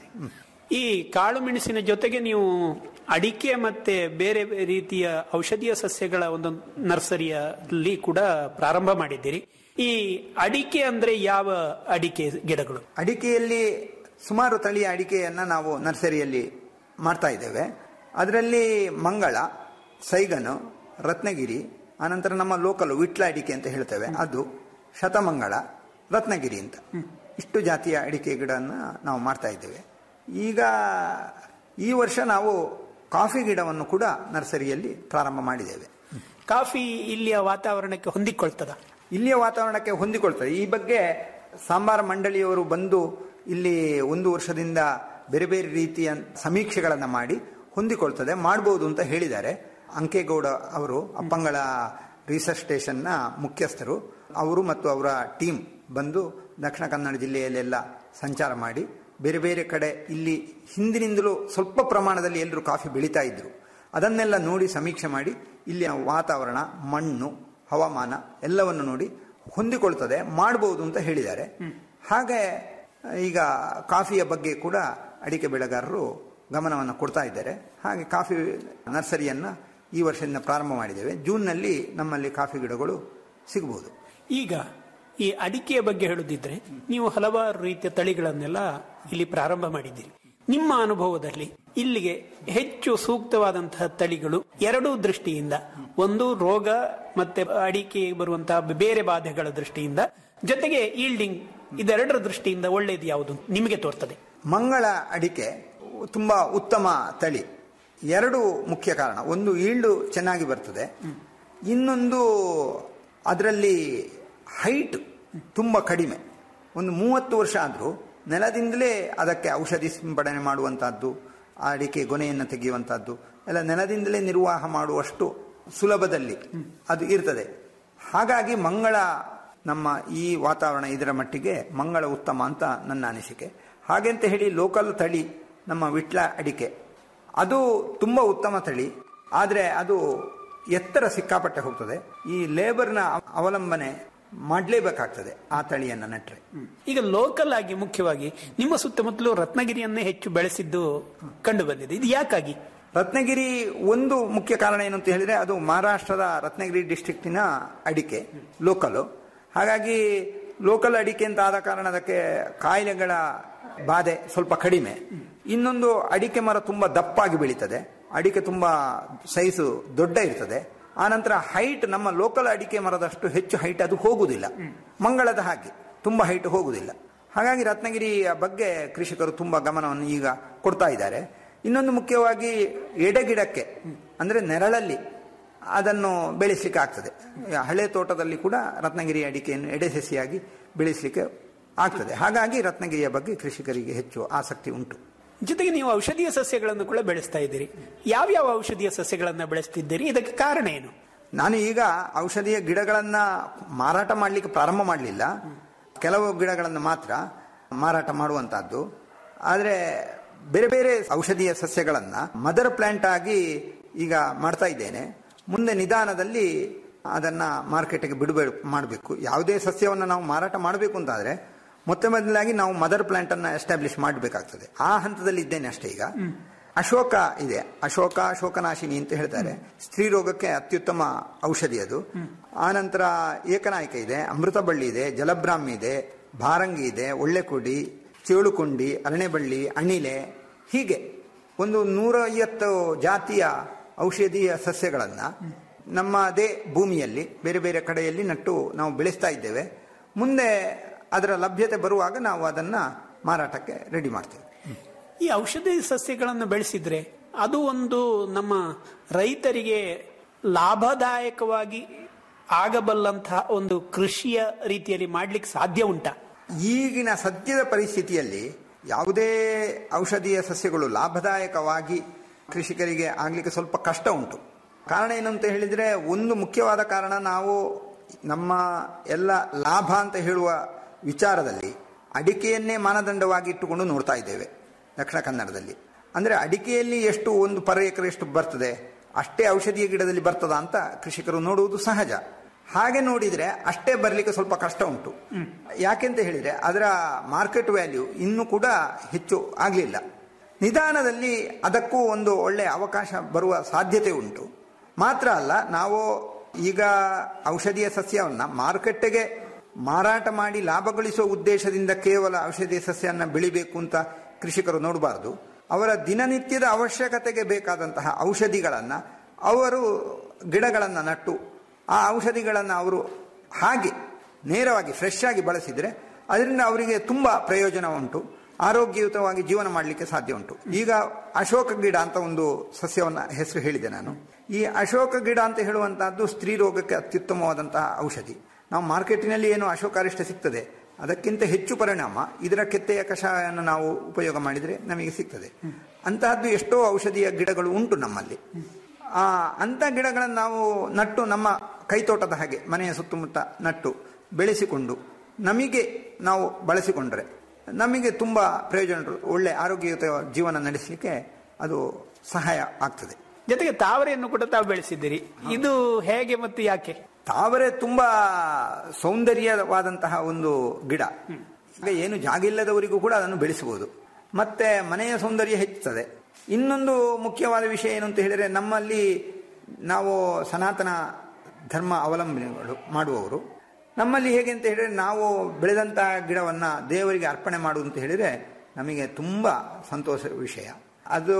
ಈ ಕಾಳು ಮೆಣಸಿನ ಜೊತೆಗೆ ನೀವು ಅಡಿಕೆ ಮತ್ತೆ ಬೇರೆ ಬೇರೆ ರೀತಿಯ ಔಷಧೀಯ ಸಸ್ಯಗಳ ಒಂದು ನರ್ಸರಿಯಲ್ಲಿ ಕೂಡ ಪ್ರಾರಂಭ ಮಾಡಿದ್ದೀರಿ ಈ ಅಡಿಕೆ ಅಂದ್ರೆ ಯಾವ ಅಡಿಕೆ ಗಿಡಗಳು ಅಡಿಕೆಯಲ್ಲಿ ಸುಮಾರು ತಳಿಯ ಅಡಿಕೆಯನ್ನ ನಾವು ನರ್ಸರಿಯಲ್ಲಿ ಮಾಡ್ತಾ ಇದ್ದೇವೆ ಅದರಲ್ಲಿ ಮಂಗಳ ಸೈಗನು ರತ್ನಗಿರಿ ಆನಂತರ ನಮ್ಮ ಲೋಕಲ್ ವಿಟ್ಲ ಅಡಿಕೆ ಅಂತ ಹೇಳ್ತೇವೆ ಅದು ಶತಮಂಗಳ ರತ್ನಗಿರಿ ಅಂತ ಇಷ್ಟು ಜಾತಿಯ ಅಡಿಕೆ ಗಿಡವನ್ನು ನಾವು ಮಾಡ್ತಾ ಇದ್ದೇವೆ ಈಗ ಈ ವರ್ಷ ನಾವು ಕಾಫಿ ಗಿಡವನ್ನು ಕೂಡ ನರ್ಸರಿಯಲ್ಲಿ ಪ್ರಾರಂಭ ಮಾಡಿದ್ದೇವೆ ಕಾಫಿ ಇಲ್ಲಿಯ ವಾತಾವರಣಕ್ಕೆ ಹೊಂದಿಕೊಳ್ತದ ಇಲ್ಲಿಯ ವಾತಾವರಣಕ್ಕೆ ಹೊಂದಿಕೊಳ್ತದೆ ಈ ಬಗ್ಗೆ ಸಾಂಬಾರ ಮಂಡಳಿಯವರು ಬಂದು ಇಲ್ಲಿ ಒಂದು ವರ್ಷದಿಂದ ಬೇರೆ ಬೇರೆ ರೀತಿಯ ಸಮೀಕ್ಷೆಗಳನ್ನು ಮಾಡಿ ಹೊಂದಿಕೊಳ್ತದೆ ಮಾಡಬಹುದು ಅಂತ ಹೇಳಿದ್ದಾರೆ ಅಂಕೇಗೌಡ ಅವರು ಅಪ್ಪಂಗಳ ರಿಸರ್ಚ್ ಸ್ಟೇಷನ್ನ ಮುಖ್ಯಸ್ಥರು ಅವರು ಮತ್ತು ಅವರ ಟೀಮ್ ಬಂದು ದಕ್ಷಿಣ ಕನ್ನಡ ಜಿಲ್ಲೆಯಲ್ಲೆಲ್ಲ ಸಂಚಾರ ಮಾಡಿ ಬೇರೆ ಬೇರೆ ಕಡೆ ಇಲ್ಲಿ ಹಿಂದಿನಿಂದಲೂ ಸ್ವಲ್ಪ ಪ್ರಮಾಣದಲ್ಲಿ ಎಲ್ಲರೂ ಕಾಫಿ ಬೆಳೀತಾ ಇದ್ರು ಅದನ್ನೆಲ್ಲ ನೋಡಿ ಸಮೀಕ್ಷೆ ಮಾಡಿ ಇಲ್ಲಿಯ ವಾತಾವರಣ ಮಣ್ಣು ಹವಾಮಾನ ಎಲ್ಲವನ್ನು ನೋಡಿ ಹೊಂದಿಕೊಳ್ತದೆ ಮಾಡಬಹುದು ಅಂತ ಹೇಳಿದ್ದಾರೆ ಹಾಗೆ ಈಗ ಕಾಫಿಯ ಬಗ್ಗೆ ಕೂಡ ಅಡಿಕೆ ಬೆಳೆಗಾರರು ಗಮನವನ್ನು ಕೊಡ್ತಾ ಇದ್ದಾರೆ ಹಾಗೆ ಕಾಫಿ ನರ್ಸರಿಯನ್ನ ಈ ವರ್ಷದಿಂದ ಪ್ರಾರಂಭ ಮಾಡಿದ್ದೇವೆ ಜೂನ್ನಲ್ಲಿ ನಮ್ಮಲ್ಲಿ ಕಾಫಿ ಗಿಡಗಳು ಸಿಗಬಹುದು ಈಗ ಈ ಅಡಿಕೆಯ ಬಗ್ಗೆ ಹೇಳುದಿದ್ರೆ ನೀವು ಹಲವಾರು ರೀತಿಯ ತಳಿಗಳನ್ನೆಲ್ಲ ಇಲ್ಲಿ ಪ್ರಾರಂಭ ಮಾಡಿದ್ದೀರಿ ನಿಮ್ಮ ಅನುಭವದಲ್ಲಿ ಇಲ್ಲಿಗೆ ಹೆಚ್ಚು ಸೂಕ್ತವಾದಂತಹ ತಳಿಗಳು ಎರಡೂ ದೃಷ್ಟಿಯಿಂದ ಒಂದು ರೋಗ ಮತ್ತೆ ಅಡಿಕೆ ಬರುವಂತಹ ಬೇರೆ ಬಾಧೆಗಳ ದೃಷ್ಟಿಯಿಂದ ಜೊತೆಗೆ ಈಲ್ಡಿಂಗ್ ಇದೆರಡರ ದೃಷ್ಟಿಯಿಂದ ಒಳ್ಳೇದು ಯಾವುದು ನಿಮಗೆ ತೋರ್ತದೆ ಮಂಗಳ ಅಡಿಕೆ ತುಂಬಾ ಉತ್ತಮ ತಳಿ ಎರಡು ಮುಖ್ಯ ಕಾರಣ ಒಂದು ಈಲ್ಡು ಚೆನ್ನಾಗಿ ಬರ್ತದೆ ಇನ್ನೊಂದು ಅದರಲ್ಲಿ ಹೈಟ್ ತುಂಬ ಕಡಿಮೆ ಒಂದು ಮೂವತ್ತು ವರ್ಷ ಆದರೂ ನೆಲದಿಂದಲೇ ಅದಕ್ಕೆ ಔಷಧಿ ಸಿಂಪಡಣೆ ಮಾಡುವಂತಹದ್ದು ಆ ಅಡಿಕೆ ಗೊನೆಯನ್ನು ತೆಗೆಯುವಂತಹದ್ದು ಎಲ್ಲ ನೆಲದಿಂದಲೇ ನಿರ್ವಾಹ ಮಾಡುವಷ್ಟು ಸುಲಭದಲ್ಲಿ ಅದು ಇರ್ತದೆ ಹಾಗಾಗಿ ಮಂಗಳ ನಮ್ಮ ಈ ವಾತಾವರಣ ಇದರ ಮಟ್ಟಿಗೆ ಮಂಗಳ ಉತ್ತಮ ಅಂತ ನನ್ನ ಅನಿಸಿಕೆ ಹಾಗೆಂತ ಹೇಳಿ ಲೋಕಲ್ ತಳಿ ನಮ್ಮ ವಿಟ್ಲ ಅಡಿಕೆ ಅದು ತುಂಬ ಉತ್ತಮ ತಳಿ ಆದರೆ ಅದು ಎತ್ತರ ಸಿಕ್ಕಾಪಟ್ಟೆ ಹೋಗ್ತದೆ ಈ ಲೇಬರ್ನ ಅವಲಂಬನೆ ಮಾಡಲೇಬೇಕಾಗ್ತದೆ ಆ ತಳಿಯನ್ನು ನೆಟ್ಟರೆ ಈಗ ಲೋಕಲ್ ಆಗಿ ಮುಖ್ಯವಾಗಿ ನಿಮ್ಮ ಸುತ್ತಮುತ್ತಲು ರತ್ನಗಿರಿಯನ್ನೇ ಹೆಚ್ಚು ಬೆಳೆಸಿದ್ದು ಕಂಡು ಬಂದಿದೆ ಇದು ಯಾಕಾಗಿ ರತ್ನಗಿರಿ ಒಂದು ಮುಖ್ಯ ಕಾರಣ ಏನು ಅಂತ ಹೇಳಿದ್ರೆ ಅದು ಮಹಾರಾಷ್ಟ್ರದ ರತ್ನಗಿರಿ ಡಿಸ್ಟ್ರಿಕ್ಟಿನ ಅಡಿಕೆ ಲೋಕಲು ಹಾಗಾಗಿ ಲೋಕಲ್ ಅಡಿಕೆ ಅಂತ ಆದ ಕಾರಣ ಅದಕ್ಕೆ ಕಾಯಿಲೆಗಳ ಬಾಧೆ ಸ್ವಲ್ಪ ಕಡಿಮೆ ಇನ್ನೊಂದು ಅಡಿಕೆ ಮರ ತುಂಬಾ ದಪ್ಪಾಗಿ ಬೆಳೀತದೆ ಅಡಿಕೆ ತುಂಬಾ ಸೈಜು ದೊಡ್ಡ ಇರ್ತದೆ ಆನಂತರ ಹೈಟ್ ನಮ್ಮ ಲೋಕಲ್ ಅಡಿಕೆ ಮರದಷ್ಟು ಹೆಚ್ಚು ಹೈಟ್ ಅದು ಹೋಗುವುದಿಲ್ಲ ಮಂಗಳದ ಹಾಗೆ ತುಂಬಾ ಹೈಟ್ ಹೋಗುವುದಿಲ್ಲ ಹಾಗಾಗಿ ರತ್ನಗಿರಿಯ ಬಗ್ಗೆ ಕೃಷಿಕರು ತುಂಬಾ ಗಮನವನ್ನು ಈಗ ಕೊಡ್ತಾ ಇದ್ದಾರೆ ಇನ್ನೊಂದು ಮುಖ್ಯವಾಗಿ ಎಡೆಗಿಡಕ್ಕೆ ಅಂದ್ರೆ ನೆರಳಲ್ಲಿ ಅದನ್ನು ಬೆಳೆಸಲಿಕ್ಕೆ ಆಗ್ತದೆ ಹಳೆ ತೋಟದಲ್ಲಿ ಕೂಡ ರತ್ನಗಿರಿ ಅಡಿಕೆಯನ್ನು ಎಡೆಸೆಸಿಯಾಗಿ ಬೆಳೆಸಲಿಕ್ಕೆ ಆಗ್ತದೆ ಹಾಗಾಗಿ ರತ್ನಗಿರಿಯ ಬಗ್ಗೆ ಕೃಷಿಕರಿಗೆ ಹೆಚ್ಚು ಆಸಕ್ತಿ ಉಂಟು ಜೊತೆಗೆ ನೀವು ಔಷಧೀಯ ಸಸ್ಯಗಳನ್ನು ಕೂಡ ಬೆಳೆಸ್ತಾ ಇದ್ದೀರಿ ಯಾವ್ಯಾವ ಔಷಧೀಯ ಸಸ್ಯಗಳನ್ನ ಬೆಳೆಸ್ತಿದ್ದೀರಿ ಇದಕ್ಕೆ ಕಾರಣ ಏನು ನಾನು ಈಗ ಔಷಧೀಯ ಗಿಡಗಳನ್ನ ಮಾರಾಟ ಮಾಡಲಿಕ್ಕೆ ಪ್ರಾರಂಭ ಮಾಡಲಿಲ್ಲ ಕೆಲವು ಗಿಡಗಳನ್ನು ಮಾತ್ರ ಮಾರಾಟ ಮಾಡುವಂತಹದ್ದು ಆದರೆ ಬೇರೆ ಬೇರೆ ಔಷಧೀಯ ಸಸ್ಯಗಳನ್ನ ಮದರ್ ಪ್ಲಾಂಟ್ ಆಗಿ ಈಗ ಮಾಡ್ತಾ ಇದ್ದೇನೆ ಮುಂದೆ ನಿಧಾನದಲ್ಲಿ ಅದನ್ನ ಮಾರ್ಕೆಟ್ಗೆ ಬಿಡುಗಡೆ ಮಾಡಬೇಕು ಯಾವುದೇ ಸಸ್ಯವನ್ನು ನಾವು ಮಾರಾಟ ಮಾಡಬೇಕು ಅಂತಾದ್ರೆ ಮೊತ್ತ ಮೊದಲಾಗಿ ನಾವು ಮದರ್ ಪ್ಲಾಂಟ್ ಅನ್ನ ಎಸ್ಟಾಬ್ಲಿಷ್ ಮಾಡಬೇಕಾಗ್ತದೆ ಆ ಹಂತದಲ್ಲಿ ಇದ್ದೇನೆ ಅಷ್ಟೇ ಈಗ ಅಶೋಕ ಇದೆ ಅಶೋಕ ಅಶೋಕನಾಶಿನಿ ಅಂತ ಹೇಳ್ತಾರೆ ಸ್ತ್ರೀ ರೋಗಕ್ಕೆ ಅತ್ಯುತ್ತಮ ಔಷಧಿ ಅದು ಆನಂತರ ಏಕನಾಯಕ ಇದೆ ಅಮೃತ ಬಳ್ಳಿ ಇದೆ ಜಲಬ್ರಾಹ್ಮಿ ಇದೆ ಭಾರಂಗಿ ಇದೆ ಒಳ್ಳೆಕುಡಿ ಚೇಳುಕುಂಡಿ ಅರಣೆಬಳ್ಳಿ ಅಣಿಲೆ ಹೀಗೆ ಒಂದು ನೂರ ಐವತ್ತು ಜಾತಿಯ ಔಷಧೀಯ ಸಸ್ಯಗಳನ್ನು ನಮ್ಮದೇ ಭೂಮಿಯಲ್ಲಿ ಬೇರೆ ಬೇರೆ ಕಡೆಯಲ್ಲಿ ನಟ್ಟು ನಾವು ಬೆಳೆಸ್ತಾ ಇದ್ದೇವೆ ಮುಂದೆ ಅದರ ಲಭ್ಯತೆ ಬರುವಾಗ ನಾವು ಅದನ್ನ ಮಾರಾಟಕ್ಕೆ ರೆಡಿ ಮಾಡ್ತೇವೆ ಈ ಔಷಧಿ ಸಸ್ಯಗಳನ್ನು ಬೆಳೆಸಿದ್ರೆ ಅದು ಒಂದು ನಮ್ಮ ರೈತರಿಗೆ ಲಾಭದಾಯಕವಾಗಿ ಆಗಬಲ್ಲಂತಹ ಒಂದು ಕೃಷಿಯ ರೀತಿಯಲ್ಲಿ ಮಾಡ್ಲಿಕ್ಕೆ ಸಾಧ್ಯ ಉಂಟಾ ಈಗಿನ ಸದ್ಯದ ಪರಿಸ್ಥಿತಿಯಲ್ಲಿ ಯಾವುದೇ ಔಷಧೀಯ ಸಸ್ಯಗಳು ಲಾಭದಾಯಕವಾಗಿ ಕೃಷಿಕರಿಗೆ ಆಗ್ಲಿಕ್ಕೆ ಸ್ವಲ್ಪ ಕಷ್ಟ ಉಂಟು ಕಾರಣ ಏನು ಅಂತ ಹೇಳಿದ್ರೆ ಒಂದು ಮುಖ್ಯವಾದ ಕಾರಣ ನಾವು ನಮ್ಮ ಎಲ್ಲ ಲಾಭ ಅಂತ ಹೇಳುವ ವಿಚಾರದಲ್ಲಿ ಅಡಿಕೆಯನ್ನೇ ಮಾನದಂಡವಾಗಿ ಇಟ್ಟುಕೊಂಡು ನೋಡ್ತಾ ಇದ್ದೇವೆ ದಕ್ಷಿಣ ಕನ್ನಡದಲ್ಲಿ ಅಂದ್ರೆ ಅಡಿಕೆಯಲ್ಲಿ ಎಷ್ಟು ಒಂದು ಪರ ಎಕರೆ ಎಷ್ಟು ಬರ್ತದೆ ಅಷ್ಟೇ ಔಷಧೀಯ ಗಿಡದಲ್ಲಿ ಬರ್ತದ ಅಂತ ಕೃಷಿಕರು ನೋಡುವುದು ಸಹಜ ಹಾಗೆ ನೋಡಿದ್ರೆ ಅಷ್ಟೇ ಬರಲಿಕ್ಕೆ ಸ್ವಲ್ಪ ಕಷ್ಟ ಉಂಟು ಯಾಕೆಂತ ಹೇಳಿದ್ರೆ ಅದರ ಮಾರ್ಕೆಟ್ ವ್ಯಾಲ್ಯೂ ಇನ್ನೂ ಕೂಡ ಹೆಚ್ಚು ಆಗಲಿಲ್ಲ ನಿಧಾನದಲ್ಲಿ ಅದಕ್ಕೂ ಒಂದು ಒಳ್ಳೆಯ ಅವಕಾಶ ಬರುವ ಸಾಧ್ಯತೆ ಉಂಟು ಮಾತ್ರ ಅಲ್ಲ ನಾವು ಈಗ ಔಷಧೀಯ ಸಸ್ಯವನ್ನ ಮಾರುಕಟ್ಟೆಗೆ ಮಾರಾಟ ಮಾಡಿ ಲಾಭ ಗಳಿಸುವ ಉದ್ದೇಶದಿಂದ ಕೇವಲ ಔಷಧೀಯ ಸಸ್ಯವನ್ನು ಬೆಳಿಬೇಕು ಅಂತ ಕೃಷಿಕರು ನೋಡಬಾರದು ಅವರ ದಿನನಿತ್ಯದ ಅವಶ್ಯಕತೆಗೆ ಬೇಕಾದಂತಹ ಔಷಧಿಗಳನ್ನು ಅವರು ಗಿಡಗಳನ್ನು ನಟ್ಟು ಆ ಔಷಧಿಗಳನ್ನು ಅವರು ಹಾಗೆ ನೇರವಾಗಿ ಫ್ರೆಶ್ ಆಗಿ ಬಳಸಿದರೆ ಅದರಿಂದ ಅವರಿಗೆ ತುಂಬ ಪ್ರಯೋಜನ ಉಂಟು ಆರೋಗ್ಯಯುತವಾಗಿ ಜೀವನ ಮಾಡಲಿಕ್ಕೆ ಸಾಧ್ಯ ಉಂಟು ಈಗ ಅಶೋಕ ಗಿಡ ಅಂತ ಒಂದು ಸಸ್ಯವನ್ನ ಹೆಸರು ಹೇಳಿದೆ ನಾನು ಈ ಅಶೋಕ ಗಿಡ ಅಂತ ಹೇಳುವಂತಹದ್ದು ಸ್ತ್ರೀ ರೋಗಕ್ಕೆ ಅತ್ಯುತ್ತಮವಾದಂತಹ ಔಷಧಿ ನಾವು ಮಾರ್ಕೆಟಿನಲ್ಲಿ ಏನು ಅಶೋಕಾರಿಷ್ಟ ಸಿಗ್ತದೆ ಅದಕ್ಕಿಂತ ಹೆಚ್ಚು ಪರಿಣಾಮ ಇದರ ಕೆತ್ತೆಯ ಕಷಾಯವನ್ನು ನಾವು ಉಪಯೋಗ ಮಾಡಿದರೆ ನಮಗೆ ಸಿಗ್ತದೆ ಅಂತಹದ್ದು ಎಷ್ಟೋ ಔಷಧಿಯ ಗಿಡಗಳು ಉಂಟು ನಮ್ಮಲ್ಲಿ ಆ ಅಂತ ಗಿಡಗಳನ್ನು ನಾವು ನಟ್ಟು ನಮ್ಮ ಕೈತೋಟದ ಹಾಗೆ ಮನೆಯ ಸುತ್ತಮುತ್ತ ನಟ್ಟು ಬೆಳೆಸಿಕೊಂಡು ನಮಗೆ ನಾವು ಬಳಸಿಕೊಂಡ್ರೆ ನಮಗೆ ತುಂಬ ಪ್ರಯೋಜನ ಉಂಟು. ಒಳ್ಳೆ ಆರೋಗ್ಯಯುತ ಜೀವನ ನಡೆಸಲಿಕ್ಕೆ ಅದು ಸಹಾಯ ಆಗ್ತದೆ ಜೊತೆಗೆ ತಾವರೆಯನ್ನು ಕೂಡ ತಾವು ಬೆಳೆಸಿದ್ದೀರಿ ಇದು ಹೇಗೆ ಮತ್ತು ಯಾಕೆ ತಾವರೆ ತುಂಬಾ ಸೌಂದರ್ಯವಾದಂತಹ ಒಂದು ಗಿಡ ಈಗ ಏನು ಜಾಗ ಇಲ್ಲದವರಿಗೂ ಕೂಡ ಅದನ್ನು ಬೆಳೆಸಬಹುದು ಮತ್ತೆ ಮನೆಯ ಸೌಂದರ್ಯ ಹೆಚ್ಚುತ್ತದೆ ಇನ್ನೊಂದು ಮುಖ್ಯವಾದ ವಿಷಯ ಏನು ಅಂತ ಹೇಳಿದ್ರೆ ನಮ್ಮಲ್ಲಿ ನಾವು ಸನಾತನ ಧರ್ಮ ಅವಲಂಬನೆಗಳು ಮಾಡುವವರು ನಮ್ಮಲ್ಲಿ ಹೇಗೆ ಅಂತ ಹೇಳಿದ್ರೆ ನಾವು ಬೆಳೆದಂತಹ ಗಿಡವನ್ನ ದೇವರಿಗೆ ಅರ್ಪಣೆ ಮಾಡುವುದು ಅಂತ ಹೇಳಿದ್ರೆ ನಮಗೆ ತುಂಬಾ ಸಂತೋಷ ವಿಷಯ ಅದು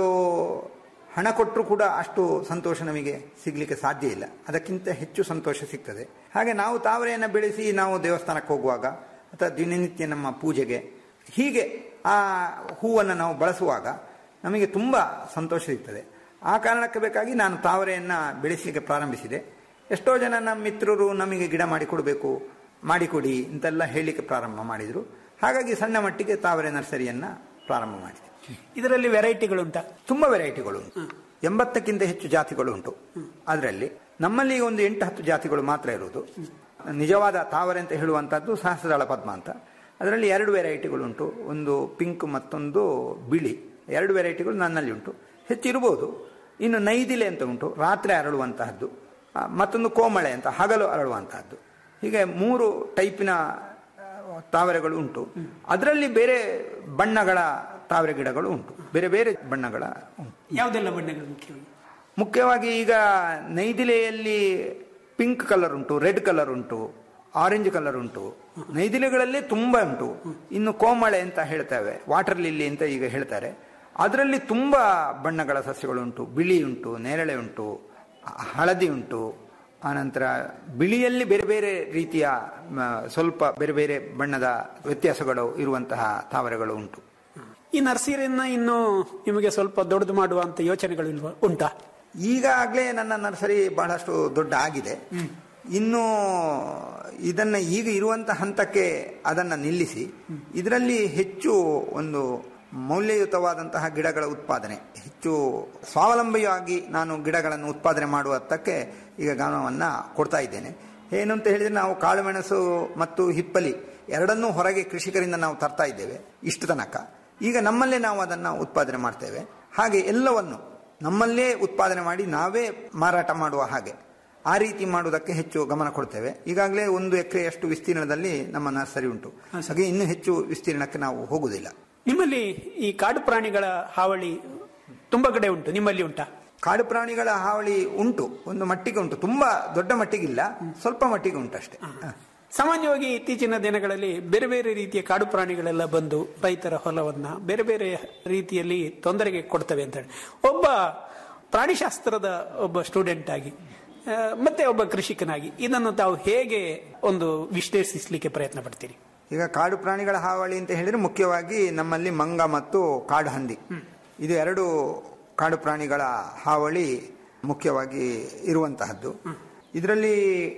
ಹಣ ಕೊಟ್ಟರು ಕೂಡ ಅಷ್ಟು ಸಂತೋಷ ನಮಗೆ ಸಿಗ್ಲಿಕ್ಕೆ ಸಾಧ್ಯ ಇಲ್ಲ ಅದಕ್ಕಿಂತ ಹೆಚ್ಚು ಸಂತೋಷ ಸಿಗ್ತದೆ ಹಾಗೆ ನಾವು ತಾವರೆಯನ್ನು ಬೆಳೆಸಿ ನಾವು ದೇವಸ್ಥಾನಕ್ಕೆ ಹೋಗುವಾಗ ಅಥವಾ ದಿನನಿತ್ಯ ನಮ್ಮ ಪೂಜೆಗೆ ಹೀಗೆ ಆ ಹೂವನ್ನು ನಾವು ಬಳಸುವಾಗ ನಮಗೆ ತುಂಬ ಸಂತೋಷ ಸಿಗ್ತದೆ ಆ ಕಾರಣಕ್ಕೆ ಬೇಕಾಗಿ ನಾನು ತಾವರೆಯನ್ನು ಬೆಳೆಸಲಿಕ್ಕೆ ಪ್ರಾರಂಭಿಸಿದೆ ಎಷ್ಟೋ ಜನ ನಮ್ಮ ಮಿತ್ರರು ನಮಗೆ ಗಿಡ ಮಾಡಿ ಕೊಡಬೇಕು ಮಾಡಿಕೊಡಿ ಅಂತೆಲ್ಲ ಹೇಳಲಿಕ್ಕೆ ಪ್ರಾರಂಭ ಮಾಡಿದರು ಹಾಗಾಗಿ ಸಣ್ಣ ಮಟ್ಟಿಗೆ ತಾವರೆ ನರ್ಸರಿಯನ್ನ ಪ್ರಾರಂಭ ಮಾಡಿದೆ ಇದರಲ್ಲಿ ವೆರೈಟಿಗಳುಂಟಾ ತುಂಬ ವೆರೈಟಿಗಳು ಉಂಟು ಎಂಬತ್ತಕ್ಕಿಂತ ಹೆಚ್ಚು ಜಾತಿಗಳು ಉಂಟು ಅದರಲ್ಲಿ ನಮ್ಮಲ್ಲಿ ಒಂದು ಎಂಟು ಹತ್ತು ಜಾತಿಗಳು ಮಾತ್ರ ಇರುವುದು ನಿಜವಾದ ತಾವರೆ ಅಂತ ಹೇಳುವಂಥದ್ದು ಸಹಸ್ರದಳ ಪದ್ಮ ಅಂತ ಅದರಲ್ಲಿ ಎರಡು ವೆರೈಟಿಗಳು ಉಂಟು ಒಂದು ಪಿಂಕ್ ಮತ್ತೊಂದು ಬಿಳಿ ಎರಡು ವೆರೈಟಿಗಳು ನನ್ನಲ್ಲಿ ಉಂಟು ಹೆಚ್ಚಿರ್ಬೋದು ಇನ್ನು ನೈದಿಲೆ ಅಂತ ಉಂಟು ರಾತ್ರಿ ಅರಳುವಂತಹದ್ದು ಆ, ಮತ್ತೊಂದು ಕೋಮಳೆ ಅಂತ ಹಗಲು ಅರಳುವಂತಹದ್ದು ಹೀಗೆ ಮೂರು ಟೈಪಿನ ಆ, ತಾವರೆಗಳು ಉಂಟು ಅದರಲ್ಲಿ ಬೇರೆ ಬಣ್ಣಗಳ ತಾವರೆ ಗಿಡಗಳು ಉಂಟು ಬೇರೆ ಬೇರೆ ಬಣ್ಣಗಳ ಉಂಟು ಯಾವುದೆಲ್ಲ ಬಣ್ಣಗಳು ಮುಖ್ಯವಾಗಿ ಮುಖ್ಯವಾಗಿ ಈಗ ನೈದಿಲೆಯಲ್ಲಿ ಪಿಂಕ್ ಕಲರ್ ಉಂಟು ರೆಡ್ ಕಲರ್ ಉಂಟು ಆರೆಂಜ್ ಕಲರ್ ಉಂಟು ನೈದಿಲೆಗಳಲ್ಲೇ ತುಂಬಾ ಉಂಟು ಇನ್ನು ಕೋಮಳೆ ಅಂತ ಹೇಳ್ತೇವೆ ವಾಟರ್ ಲಿಲ್ಲಿ ಅಂತ ಈಗ ಹೇಳ್ತಾರೆ ಅದರಲ್ಲಿ ತುಂಬಾ ಬಣ್ಣಗಳ ಸಸ್ಯಗಳುಂಟು ಬಿಳಿ ಉಂಟು ನೇರಳೆ ಉಂಟು ಹಳದಿ ಉಂಟು ಆನಂತರ ಬಿಳಿಯಲ್ಲಿ ಬೇರೆ ಬೇರೆ ರೀತಿಯ ಮ, ಸ್ವಲ್ಪ ಬೇರೆ ಬೇರೆ ಬಣ್ಣದ ವ್ಯತ್ಯಾಸಗಳು ಇರುವಂತಹ ತಾವರೆಗಳು ಉಂಟು ಈ ನರ್ಸರಿಯನ್ನ ಇನ್ನು ನಿಮಗೆ ಸ್ವಲ್ಪ ದೊಡ್ಡದು ಮಾಡುವಂತ ಯೋಚನೆಗಳು ಇಲ್ವಾ ಉಂಟಾ ಈಗಾಗಲೇ ನನ್ನ ನರ್ಸರಿ ಬಹಳಷ್ಟು ದೊಡ್ಡ ಆಗಿದೆ ಇನ್ನು ಇದನ್ನ ಈಗ ಇರುವಂತ ಹಂತಕ್ಕೆ ಅದನ್ನ ನಿಲ್ಲಿಸಿ ಇದರಲ್ಲಿ ಹೆಚ್ಚು ಒಂದು ಮೌಲ್ಯಯುತವಾದಂತಹ ಗಿಡಗಳ ಉತ್ಪಾದನೆ ಹೆಚ್ಚು ಸ್ವಾವಲಂಬಿಯಾಗಿ ನಾನು ಗಿಡಗಳನ್ನು ಉತ್ಪಾದನೆ ಮಾಡುವತ್ತಕ್ಕೆ ಈಗ ಗಮನವನ್ನ ಕೊಡ್ತಾ ಇದ್ದೇನೆ ಏನು ಅಂತ ಹೇಳಿದ್ರೆ ನಾವು ಕಾಳುಮೆಣಸು ಮತ್ತು ಹಿಪ್ಪಲಿ ಎರಡನ್ನೂ ಹೊರಗೆ ಕೃಷಿಕರಿಂದ ನಾವು ತರ್ತಾ ಇದ್ದೇವೆ ಇಷ್ಟು ತನಕ ಈಗ ನಮ್ಮಲ್ಲೇ ನಾವು ಅದನ್ನ ಉತ್ಪಾದನೆ ಮಾಡ್ತೇವೆ ಹಾಗೆ ಎಲ್ಲವನ್ನು ನಮ್ಮಲ್ಲೇ ಉತ್ಪಾದನೆ ಮಾಡಿ ನಾವೇ ಮಾರಾಟ ಮಾಡುವ ಹಾಗೆ ಆ ರೀತಿ ಮಾಡುವುದಕ್ಕೆ ಹೆಚ್ಚು ಗಮನ ಕೊಡ್ತೇವೆ ಈಗಾಗಲೇ ಒಂದು ಎಕರೆಯಷ್ಟು ವಿಸ್ತೀರ್ಣದಲ್ಲಿ ನಮ್ಮ ನರ್ಸರಿ ಉಂಟು ಹಾಗೆ ಇನ್ನೂ ಹೆಚ್ಚು ವಿಸ್ತೀರ್ಣಕ್ಕೆ ನಾವು ಹೋಗುವುದಿಲ್ಲ ನಿಮ್ಮಲ್ಲಿ ಈ ಕಾಡು ಪ್ರಾಣಿಗಳ ಹಾವಳಿ ತುಂಬಾ ಕಡೆ ಉಂಟು ನಿಮ್ಮಲ್ಲಿ ಉಂಟಾ ಕಾಡು ಪ್ರಾಣಿಗಳ ಹಾವಳಿ ಉಂಟು ಒಂದು ಮಟ್ಟಿಗೆ ಉಂಟು ತುಂಬಾ ದೊಡ್ಡ ಮಟ್ಟಿಗಿಲ್ಲ ಸ್ವಲ್ಪ ಮಟ್ಟಿಗೆ ಉಂಟು ಅಷ್ಟೇ ಸಾಮಾನ್ಯವಾಗಿ ಇತ್ತೀಚಿನ ದಿನಗಳಲ್ಲಿ ಬೇರೆ ಬೇರೆ ರೀತಿಯ ಕಾಡು ಪ್ರಾಣಿಗಳೆಲ್ಲ ಬಂದು ರೈತರ ಹೊಲವನ್ನ ಬೇರೆ ಬೇರೆ ರೀತಿಯಲ್ಲಿ ತೊಂದರೆಗೆ ಕೊಡ್ತವೆ ಅಂತ ಹೇಳಿ ಒಬ್ಬ ಪ್ರಾಣಿಶಾಸ್ತ್ರದ ಒಬ್ಬ ಸ್ಟೂಡೆಂಟ್ ಆಗಿ ಆ, ಮತ್ತೆ ಒಬ್ಬ ಕೃಷಿಕನಾಗಿ ಇದನ್ನು ತಾವು ಹೇಗೆ ಒಂದು ವಿಶ್ಲೇಷಿಸಲಿಕ್ಕೆ ಪ್ರಯತ್ನ ಪಡ್ತೀರಿ ಈಗ ಕಾಡು ಪ್ರಾಣಿಗಳ ಹಾವಳಿ ಅಂತ ಹೇಳಿದ್ರೆ ಮುಖ್ಯವಾಗಿ ನಮ್ಮಲ್ಲಿ ಮಂಗ ಮತ್ತು ಕಾಡು ಹಂದಿ ಇದು ಎರಡು ಕಾಡು ಪ್ರಾಣಿಗಳ ಹಾವಳಿ ಮುಖ್ಯವಾಗಿ ಇರುವಂತಹದ್ದು ಇದರಲ್ಲಿ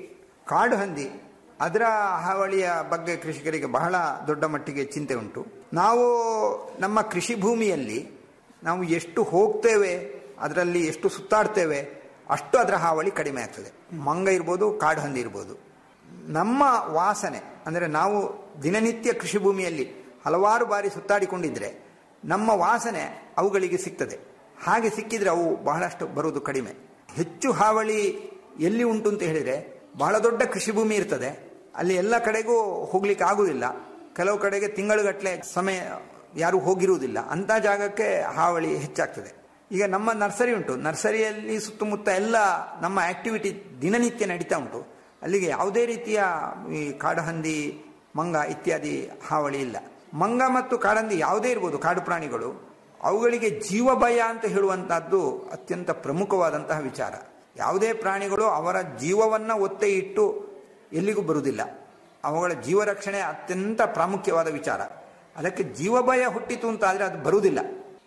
ಕಾಡು ಹಂದಿ ಅದರ ಹಾವಳಿಯ ಬಗ್ಗೆ ಕೃಷಿಕರಿಗೆ ಬಹಳ ದೊಡ್ಡ ಮಟ್ಟಿಗೆ ಚಿಂತೆ ಉಂಟು ನಾವು ನಮ್ಮ ಕೃಷಿ ಭೂಮಿಯಲ್ಲಿ ನಾವು ಎಷ್ಟು ಹೋಗ್ತೇವೆ ಅದರಲ್ಲಿ ಎಷ್ಟು ಸುತ್ತಾಡ್ತೇವೆ ಅಷ್ಟು ಅದರ ಹಾವಳಿ ಕಡಿಮೆ ಆಗ್ತದೆ ಮಂಗ ಇರ್ಬೋದು ಕಾಡು ಹಂದಿ ಇರ್ಬೋದು ನಮ್ಮ ವಾಸನೆ ಅಂದರೆ ನಾವು ದಿನನಿತ್ಯ ಕೃಷಿ ಭೂಮಿಯಲ್ಲಿ ಹಲವಾರು ಬಾರಿ ಸುತ್ತಾಡಿಕೊಂಡಿದ್ರೆ ನಮ್ಮ ವಾಸನೆ ಅವುಗಳಿಗೆ ಸಿಗ್ತದೆ ಹಾಗೆ ಸಿಕ್ಕಿದ್ರೆ ಅವು ಬಹಳಷ್ಟು ಬರುವುದು ಕಡಿಮೆ ಹೆಚ್ಚು ಹಾವಳಿ ಎಲ್ಲಿ ಉಂಟು ಅಂತ ಹೇಳಿದ್ರೆ ಬಹಳ ದೊಡ್ಡ ಕೃಷಿ ಭೂಮಿ ಇರ್ತದೆ ಅಲ್ಲಿ ಎಲ್ಲ ಕಡೆಗೂ ಹೋಗ್ಲಿಕ್ಕೆ ಆಗುವುದಿಲ್ಲ ಕೆಲವು ಕಡೆಗೆ ತಿಂಗಳುಗಟ್ಟಲೆ ಸಮಯ ಯಾರು ಹೋಗಿರುವುದಿಲ್ಲ ಅಂತ ಜಾಗಕ್ಕೆ ಹಾವಳಿ ಹೆಚ್ಚಾಗ್ತದೆ ಈಗ ನಮ್ಮ ನರ್ಸರಿ ಉಂಟು ನರ್ಸರಿಯಲ್ಲಿ ಸುತ್ತಮುತ್ತ ಎಲ್ಲ ನಮ್ಮ ಆಕ್ಟಿವಿಟಿ ದಿನನಿತ್ಯ ನಡೀತಾ ಉಂಟು ಅಲ್ಲಿಗೆ ಯಾವುದೇ ರೀತಿಯ ಈ ಕಾಡುಹಂದಿ ಮಂಗ ಇತ್ಯಾದಿ ಹಾವಳಿ ಇಲ್ಲ ಮಂಗ ಮತ್ತು ಕಾಡಂದಿ ಯಾವುದೇ ಇರ್ಬೋದು ಕಾಡು ಪ್ರಾಣಿಗಳು ಅವುಗಳಿಗೆ ಜೀವ ಭಯ ಅಂತ ಹೇಳುವಂತಹದ್ದು ಅತ್ಯಂತ ಪ್ರಮುಖವಾದಂತಹ ವಿಚಾರ ಯಾವುದೇ ಪ್ರಾಣಿಗಳು ಅವರ ಜೀವವನ್ನ ಒತ್ತೆ ಇಟ್ಟು ಎಲ್ಲಿಗೂ ಬರುವುದಿಲ್ಲ ಅವುಗಳ ಜೀವ ರಕ್ಷಣೆ ಅತ್ಯಂತ ಪ್ರಾಮುಖ್ಯವಾದ ವಿಚಾರ ಅದಕ್ಕೆ ಜೀವ ಭಯ ಹುಟ್ಟಿತು ಅಂತ ಆದ್ರೆ ಅದು ಬರುವುದಿಲ್ಲ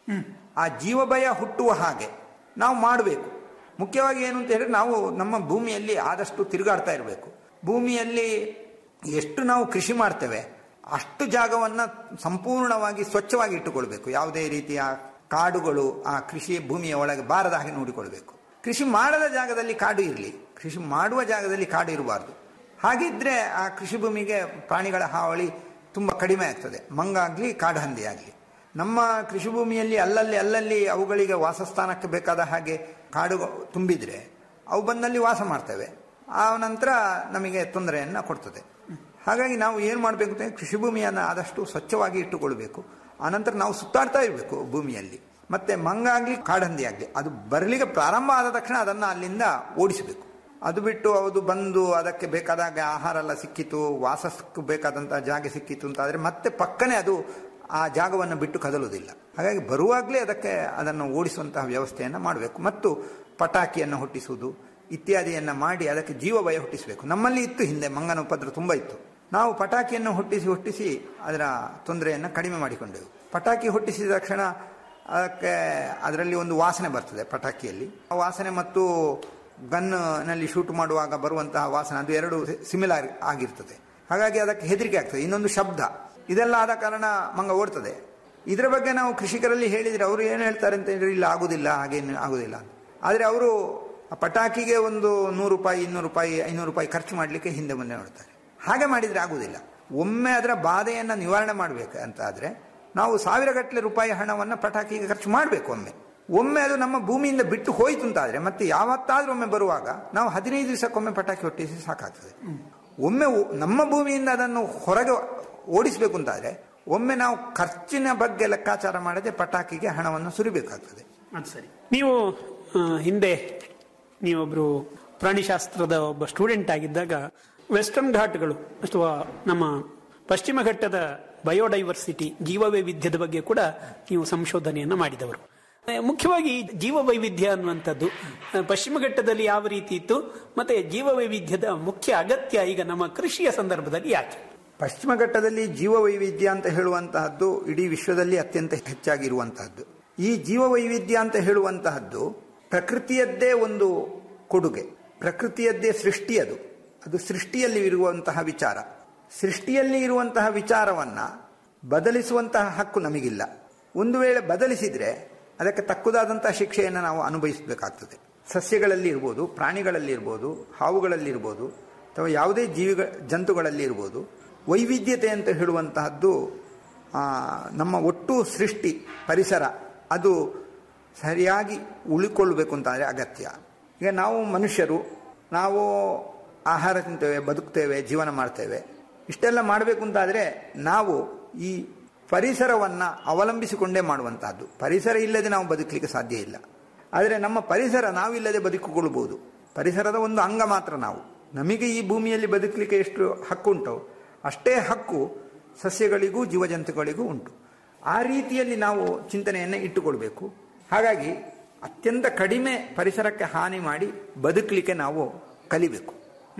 ಆ ಜೀವ ಭಯ ಹುಟ್ಟುವ ಹಾಗೆ ನಾವು ಮಾಡಬೇಕು ಮುಖ್ಯವಾಗಿ ಏನು ಅಂತ ಹೇಳಿದ್ರೆ ನಾವು ನಮ್ಮ ಭೂಮಿಯಲ್ಲಿ ಆದಷ್ಟು ತಿರುಗಾಡ್ತಾ ಇರಬೇಕು ಭೂಮಿಯಲ್ಲಿ ಎಷ್ಟು ನಾವು ಕೃಷಿ ಮಾಡ್ತೇವೆ ಅಷ್ಟು ಜಾಗವನ್ನ ಸಂಪೂರ್ಣವಾಗಿ ಸ್ವಚ್ಛವಾಗಿ ಇಟ್ಟುಕೊಳ್ಬೇಕು ಯಾವುದೇ ರೀತಿಯ ಕಾಡುಗಳು ಆ ಕೃಷಿ ಭೂಮಿಯ ಒಳಗೆ ಬಾರದ ಹಾಗೆ ನೋಡಿಕೊಳ್ಬೇಕು ಕೃಷಿ ಮಾಡದ ಜಾಗದಲ್ಲಿ ಕಾಡು ಇರಲಿ ಕೃಷಿ ಮಾಡುವ ಜಾಗದಲ್ಲಿ ಕಾಡು ಇರಬಾರ್ದು ಹಾಗಿದ್ರೆ ಆ ಕೃಷಿ ಭೂಮಿಗೆ ಪ್ರಾಣಿಗಳ ಹಾವಳಿ ತುಂಬಾ ಕಡಿಮೆ ಆಗ್ತದೆ ಮಂಗ ಆಗ್ಲಿ ಕಾಡು ಹಂದಿ ಆಗ್ಲಿ ನಮ್ಮ ಕೃಷಿ ಭೂಮಿಯಲ್ಲಿ ಅಲ್ಲಲ್ಲಿ ಅಲ್ಲಲ್ಲಿ ಅವುಗಳಿಗೆ ವಾಸಸ್ಥಾನಕ್ಕೆ ಬೇಕಾದ ಹಾಗೆ ಕಾಡು ತುಂಬಿದ್ರೆ ಅವು ಬಂದಲ್ಲಿ ವಾಸ ಮಾಡ್ತವೆ ಆ ನಂತರ ನಮಗೆ ತೊಂದರೆಯನ್ನ ಕೊಡ್ತದೆ ಹಾಗಾಗಿ ನಾವು ಏನು ಮಾಡಬೇಕು ಅಂತ ಕೃಷಿ ಭೂಮಿಯನ್ನು ಆದಷ್ಟು ಸ್ವಚ್ಛವಾಗಿ ಇಟ್ಟುಕೊಳ್ಬೇಕು ಆನಂತರ ನಾವು ಸುತ್ತಾಡ್ತಾ ಇರಬೇಕು ಭೂಮಿಯಲ್ಲಿ ಮತ್ತೆ ಮಂಗ ಆಗ್ಲಿ ಕಾಡಂದಿ ಆಗ್ಲಿ ಅದು ಬರಲಿಕ್ಕೆ ಪ್ರಾರಂಭ ಆದ ತಕ್ಷಣ ಅದನ್ನ ಅಲ್ಲಿಂದ ಓಡಿಸಬೇಕು ಅದು ಬಿಟ್ಟು ಅದು ಬಂದು ಅದಕ್ಕೆ ಬೇಕಾದಾಗ ಆಹಾರ ಎಲ್ಲ ಸಿಕ್ಕಿತು ವಾಸಕ್ಕೆ ಬೇಕಾದಂತಹ ಜಾಗ ಸಿಕ್ಕಿತು ಅಂತ ಆದ್ರೆ ಮತ್ತೆ ಪಕ್ಕನೆ ಅದು ಆ ಜಾಗವನ್ನು ಬಿಟ್ಟು ಕದಲುವುದಿಲ್ಲ ಹಾಗಾಗಿ ಬರುವಾಗಲೇ ಅದಕ್ಕೆ ಅದನ್ನು ಓಡಿಸುವಂತಹ ವ್ಯವಸ್ಥೆಯನ್ನು ಮಾಡಬೇಕು ಮತ್ತು ಪಟಾಕಿಯನ್ನು ಹುಟ್ಟಿಸುವುದು ಇತ್ಯಾದಿಯನ್ನ ಮಾಡಿ ಅದಕ್ಕೆ ಜೀವ ಭಯ ಹುಟ್ಟಿಸಬೇಕು ನಮ್ಮಲ್ಲಿ ಇತ್ತು ಹಿಂದೆ ಮಂಗನ ಉಪದ್ರ ತುಂಬಾ ಇತ್ತು ನಾವು ಪಟಾಕಿಯನ್ನು ಹುಟ್ಟಿಸಿ ಹುಟ್ಟಿಸಿ ಅದರ ತೊಂದರೆಯನ್ನು ಕಡಿಮೆ ಮಾಡಿಕೊಂಡೆವು ಪಟಾಕಿ ಹುಟ್ಟಿಸಿದ ತಕ್ಷಣ ಅದಕ್ಕೆ ಅದರಲ್ಲಿ ಒಂದು ವಾಸನೆ ಬರ್ತದೆ ಪಟಾಕಿಯಲ್ಲಿ ಆ ವಾಸನೆ ಮತ್ತು ಗನ್ನಲ್ಲಿ ಶೂಟ್ ಮಾಡುವಾಗ ಬರುವಂತಹ ವಾಸನೆ ಅದು ಎರಡು ಸಿಮಿಲರ್ ಆಗಿರ್ತದೆ ಹಾಗಾಗಿ ಅದಕ್ಕೆ ಹೆದರಿಕೆ ಆಗ್ತದೆ ಇನ್ನೊಂದು ಶಬ್ದ ಇದೆಲ್ಲ ಆದ ಕಾರಣ ಮಂಗ ಓಡ್ತದೆ ಇದರ ಬಗ್ಗೆ ನಾವು ಕೃಷಿಕರಲ್ಲಿ ಹೇಳಿದರೆ ಅವರು ಏನು ಹೇಳ್ತಾರೆ ಅಂತ ಹೇಳಿದ್ರೆ ಇಲ್ಲ ಆಗುದಿಲ್ಲ ಹಾಗೇನು ಆಗುದಿಲ್ಲ ಅಂತ ಆದರೆ ಅವರು ಆ ಪಟಾಕಿಗೆ ಒಂದು ನೂರು ರೂಪಾಯಿ ಇನ್ನೂರು ರೂಪಾಯಿ ಐನೂರು ರೂಪಾಯಿ ಖರ್ಚು ಮಾಡಲಿಕ್ಕೆ ಹಿಂದೆ ಮುಂದೆ ನೋಡ್ತಾರೆ ಹಾಗೆ ಮಾಡಿದರೆ ಆಗುದಿಲ್ಲ ಒಮ್ಮೆ ಅದರ ಬಾಧೆಯನ್ನು ನಿವಾರಣೆ ಮಾಡಬೇಕು ಅಂತ ಆದರೆ ನಾವು ಸಾವಿರ ಗಟ್ಟಲೆ ರೂಪಾಯಿ ಹಣವನ್ನು ಪಟಾಕಿಗೆ ಖರ್ಚು ಮಾಡಬೇಕು ಒಮ್ಮೆ ಒಮ್ಮೆ ಅದು ನಮ್ಮ ಭೂಮಿಯಿಂದ ಬಿಟ್ಟು ಹೋಯ್ತು ಅಂತಾದ್ರೆ ಮತ್ತೆ ಯಾವತ್ತಾದ್ರೂ ಒಮ್ಮೆ ಬರುವಾಗ ನಾವು ಹದಿನೈದು ದಿವಸಕ್ಕೊಮ್ಮೆ ಪಟಾಕಿ ಹೊಟ್ಟಿಸಿ ಸಾಕಾಗ್ತದೆ ಒಮ್ಮೆ ಒ- ನಮ್ಮ ಭೂಮಿಯಿಂದ ಅದನ್ನು ಹೊರಗೆ ಓಡಿಸಬೇಕು ಅಂತಾದ್ರೆ ಒಮ್ಮೆ ನಾವು ಖರ್ಚಿನ ಬಗ್ಗೆ ಲೆಕ್ಕಾಚಾರ ಮಾಡದೆ ಪಟಾಕಿಗೆ ಹಣವನ್ನು ಸುರಿಬೇಕಾಗ್ತದೆ ಅದು ಸರಿ ನೀವು ಆ, ಹಿಂದೆ ನೀವೊಬ್ರು ಪ್ರಾಣಿಶಾಸ್ತ್ರದ ಒಬ್ಬ ಸ್ಟೂಡೆಂಟ್ ಆಗಿದ್ದಾಗ ವೆಸ್ಟರ್ನ್ ಘಾಟ್ಗಳು ಅಥವಾ ನಮ್ಮ ಪಶ್ಚಿಮ ಘಟ್ಟದ ಬಯೋಡೈವರ್ಸಿಟಿ ಜೀವವೈವಿಧ್ಯದ ಬಗ್ಗೆ ಕೂಡ ನೀವು ಸಂಶೋಧನೆಯನ್ನು ಮಾಡಿದವರು ಆ, ಮುಖ್ಯವಾಗಿ ಈ ಜೀವವೈವಿಧ್ಯ ಅನ್ನುವಂಥದ್ದು ಆ, ಪಶ್ಚಿಮ ಘಟ್ಟದಲ್ಲಿ ಯಾವ ರೀತಿ ಇತ್ತು ಮತ್ತೆ ಜೀವವೈವಿಧ್ಯದ ಮುಖ್ಯ ಅಗತ್ಯ ಈಗ ನಮ್ಮ ಕೃಷಿಯ ಸಂದರ್ಭದಲ್ಲಿ ಯಾಕೆ ಪಶ್ಚಿಮ ಘಟ್ಟದಲ್ಲಿ ಜೀವವೈವಿಧ್ಯ ಅಂತ ಹೇಳುವಂತಹದ್ದು ಇಡೀ ವಿಶ್ವದಲ್ಲಿ ಅತ್ಯಂತ ಹೆಚ್ಚಾಗಿರುವಂತಹದ್ದು ಈ ಜೀವವೈವಿಧ್ಯ ಅಂತ ಹೇಳುವಂತಹದ್ದು ಪ್ರಕೃತಿಯದ್ದೇ ಒಂದು ಕೊಡುಗೆ ಪ್ರಕೃತಿಯದ್ದೇ ಸೃಷ್ಟಿ ಅದು ಅದು ಸೃಷ್ಟಿಯಲ್ಲಿ ಇರುವಂತಹ ವಿಚಾರ ಸೃಷ್ಟಿಯಲ್ಲಿ ಇರುವಂತಹ ವಿಚಾರವನ್ನ ಬದಲಿಸುವಂತಹ ಹಕ್ಕು ನಮಗಿಲ್ಲ ಒಂದು ವೇಳೆ ಬದಲಿಸಿದ್ರೆ ಅದಕ್ಕೆ ತಕ್ಕುದಾದಂತಹ ಶಿಕ್ಷೆಯನ್ನು ನಾವು ಅನುಭವಿಸಬೇಕಾಗ್ತದೆ ಸಸ್ಯಗಳಲ್ಲಿ ಇರ್ಬೋದು ಪ್ರಾಣಿಗಳಲ್ಲಿ ಇರ್ಬೋದು ಹಾವುಗಳಲ್ಲಿ ಇರ್ಬೋದು ಅಥವಾ ಯಾವುದೇ ಜೀವಿಗ ಜಂತುಗಳಲ್ಲಿ ಇರ್ಬೋದು ವೈವಿಧ್ಯತೆ ಅಂತ ಹೇಳುವಂತಹದ್ದು ಆ, ನಮ್ಮ ಒಟ್ಟು ಸೃಷ್ಟಿ ಪರಿಸರ ಅದು ಸರಿಯಾಗಿ ಉಳಿಕೊಳ್ಳಬೇಕು ಅಂತಾದರೆ ಅಗತ್ಯ ಈಗ ನಾವು ಮನುಷ್ಯರು ನಾವು ಆಹಾರ ತಿಂತೇವೆ ಬದುಕ್ತೇವೆ ಜೀವನ ಮಾಡ್ತೇವೆ ಇಷ್ಟೆಲ್ಲ ಮಾಡಬೇಕು ಅಂತಾದರೆ ನಾವು ಈ ಪರಿಸರವನ್ನು ಅವಲಂಬಿಸಿಕೊಂಡೇ ಮಾಡುವಂತಹದ್ದು ಪರಿಸರ ಇಲ್ಲದೆ ನಾವು ಬದುಕಲಿಕ್ಕೆ ಸಾಧ್ಯ ಇಲ್ಲ ಆದರೆ ನಮ್ಮ ಪರಿಸರ ನಾವಿಲ್ಲದೆ ಬದುಕಿಕೊಳ್ಳಬಹುದು ಪರಿಸರದ ಒಂದು ಅಂಗ ಮಾತ್ರ ನಾವು ನಮಗೆ ಈ ಭೂಮಿಯಲ್ಲಿ ಬದುಕಲಿಕ್ಕೆ ಎಷ್ಟು ಹಕ್ಕುಂಟೋ ಅಷ್ಟೇ ಹಕ್ಕು ಸಸ್ಯಗಳಿಗೂ ಜೀವಜಂತುಗಳಿಗೂ ಉಂಟು ಆ ರೀತಿಯಲ್ಲಿ ನಾವು ಚಿಂತನೆಯನ್ನು ಇಟ್ಟುಕೊಳ್ಬೇಕು ಹಾಗಾಗಿ ಅತ್ಯಂತ ಕಡಿಮೆ ಪರಿಸರಕ್ಕೆ ಹಾನಿ ಮಾಡಿ ಬದುಕಲಿಕ್ಕೆ ನಾವು ಕಲಿಬೇಕು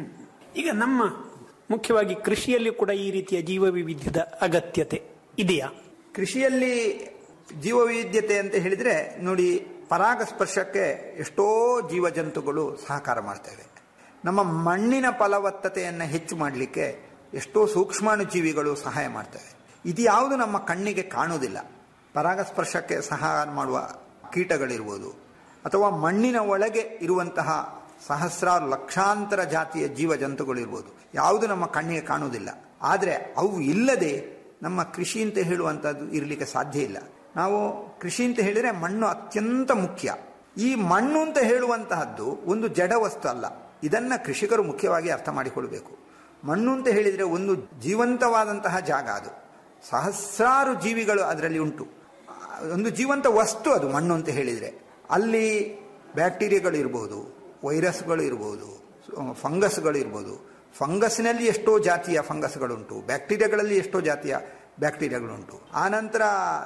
ಈಗ ನಮ್ಮ ಮುಖ್ಯವಾಗಿ ಕೃಷಿಯಲ್ಲಿ ಕೂಡ ಈ ರೀತಿಯ ಜೀವವೈವಿಧ್ಯದ ಅಗತ್ಯತೆ ಇದೆಯಾ ಕೃಷಿಯಲ್ಲಿ ಜೀವವೈವಿಧ್ಯತೆ ಅಂತ ಹೇಳಿದ್ರೆ ನೋಡಿ ಪರಾಗಸ್ಪರ್ಶಕ್ಕೆ ಎಷ್ಟೋ ಜೀವಜಂತುಗಳು ಸಹಕಾರ ಮಾಡ್ತವೆ ನಮ್ಮ ಮಣ್ಣಿನ ಫಲವತ್ತತೆಯನ್ನು ಹೆಚ್ಚು ಮಾಡಲಿಕ್ಕೆ ಎಷ್ಟೋ ಸೂಕ್ಷ್ಮಾಣು ಜೀವಿಗಳು ಸಹಾಯ ಮಾಡ್ತವೆ ಇದು ಯಾವುದು ನಮ್ಮ ಕಣ್ಣಿಗೆ ಕಾಣುವುದಿಲ್ಲ ಪರಾಗಸ್ಪರ್ಶಕ್ಕೆ ಸಹಾಯ ಮಾಡುವ ಕೀಟಗಳಿರ್ಬೋದು ಅಥವಾ ಮಣ್ಣಿನ ಒಳಗೆ ಇರುವಂತಹ ಸಹಸ್ರಾರು ಲಕ್ಷಾಂತರ ಜಾತಿಯ ಜೀವಜಂತುಗಳಿರ್ಬೋದು ಯಾವುದು ನಮ್ಮ ಕಣ್ಣಿಗೆ ಕಾಣುವುದಿಲ್ಲ ಆದರೆ ಅವು ಇಲ್ಲದೆ ನಮ್ಮ ಕೃಷಿ ಅಂತ ಹೇಳುವಂಥದ್ದು ಇರಲಿಕ್ಕೆ ಸಾಧ್ಯ ಇಲ್ಲ ನಾವು ಕೃಷಿ ಅಂತ ಹೇಳಿದರೆ ಮಣ್ಣು ಅತ್ಯಂತ ಮುಖ್ಯ ಈ ಮಣ್ಣು ಅಂತ ಹೇಳುವಂತಹದ್ದು ಒಂದು ಜಡ ವಸ್ತು ಅಲ್ಲ ಇದನ್ನ ಕೃಷಿಕರು ಮುಖ್ಯವಾಗಿ ಅರ್ಥ ಮಾಡಿಕೊಳ್ಬೇಕು ಮಣ್ಣು ಅಂತ ಹೇಳಿದರೆ ಒಂದು ಜೀವಂತವಾದಂತಹ ಜಾಗ ಅದು ಸಹಸ್ರಾರು ಜೀವಿಗಳು ಅದರಲ್ಲಿ ಉಂಟು ಒಂದು ಜೀವಂತ ವಸ್ತು ಅದು ಮಣ್ಣು ಅಂತ ಹೇಳಿದರೆ ಅಲ್ಲಿ ಬ್ಯಾಕ್ಟೀರಿಯಾಗಳು ಇರ್ಬೋದು ವೈರಸ್ಗಳು ಇರ್ಬೋದು ಫಂಗಸ್ಗಳು ಇರ್ಬೋದು ಫಂಗಸ್ನಲ್ಲಿ ಎಷ್ಟೋ ಜಾತಿಯ ಫಂಗಸ್ಗಳುಂಟು ಬ್ಯಾಕ್ಟೀರಿಯಾಗಳಲ್ಲಿ ಎಷ್ಟೋ ಜಾತಿಯ ಬ್ಯಾಕ್ಟೀರಿಯಾಗಳುಂಟು ಆನಂತರ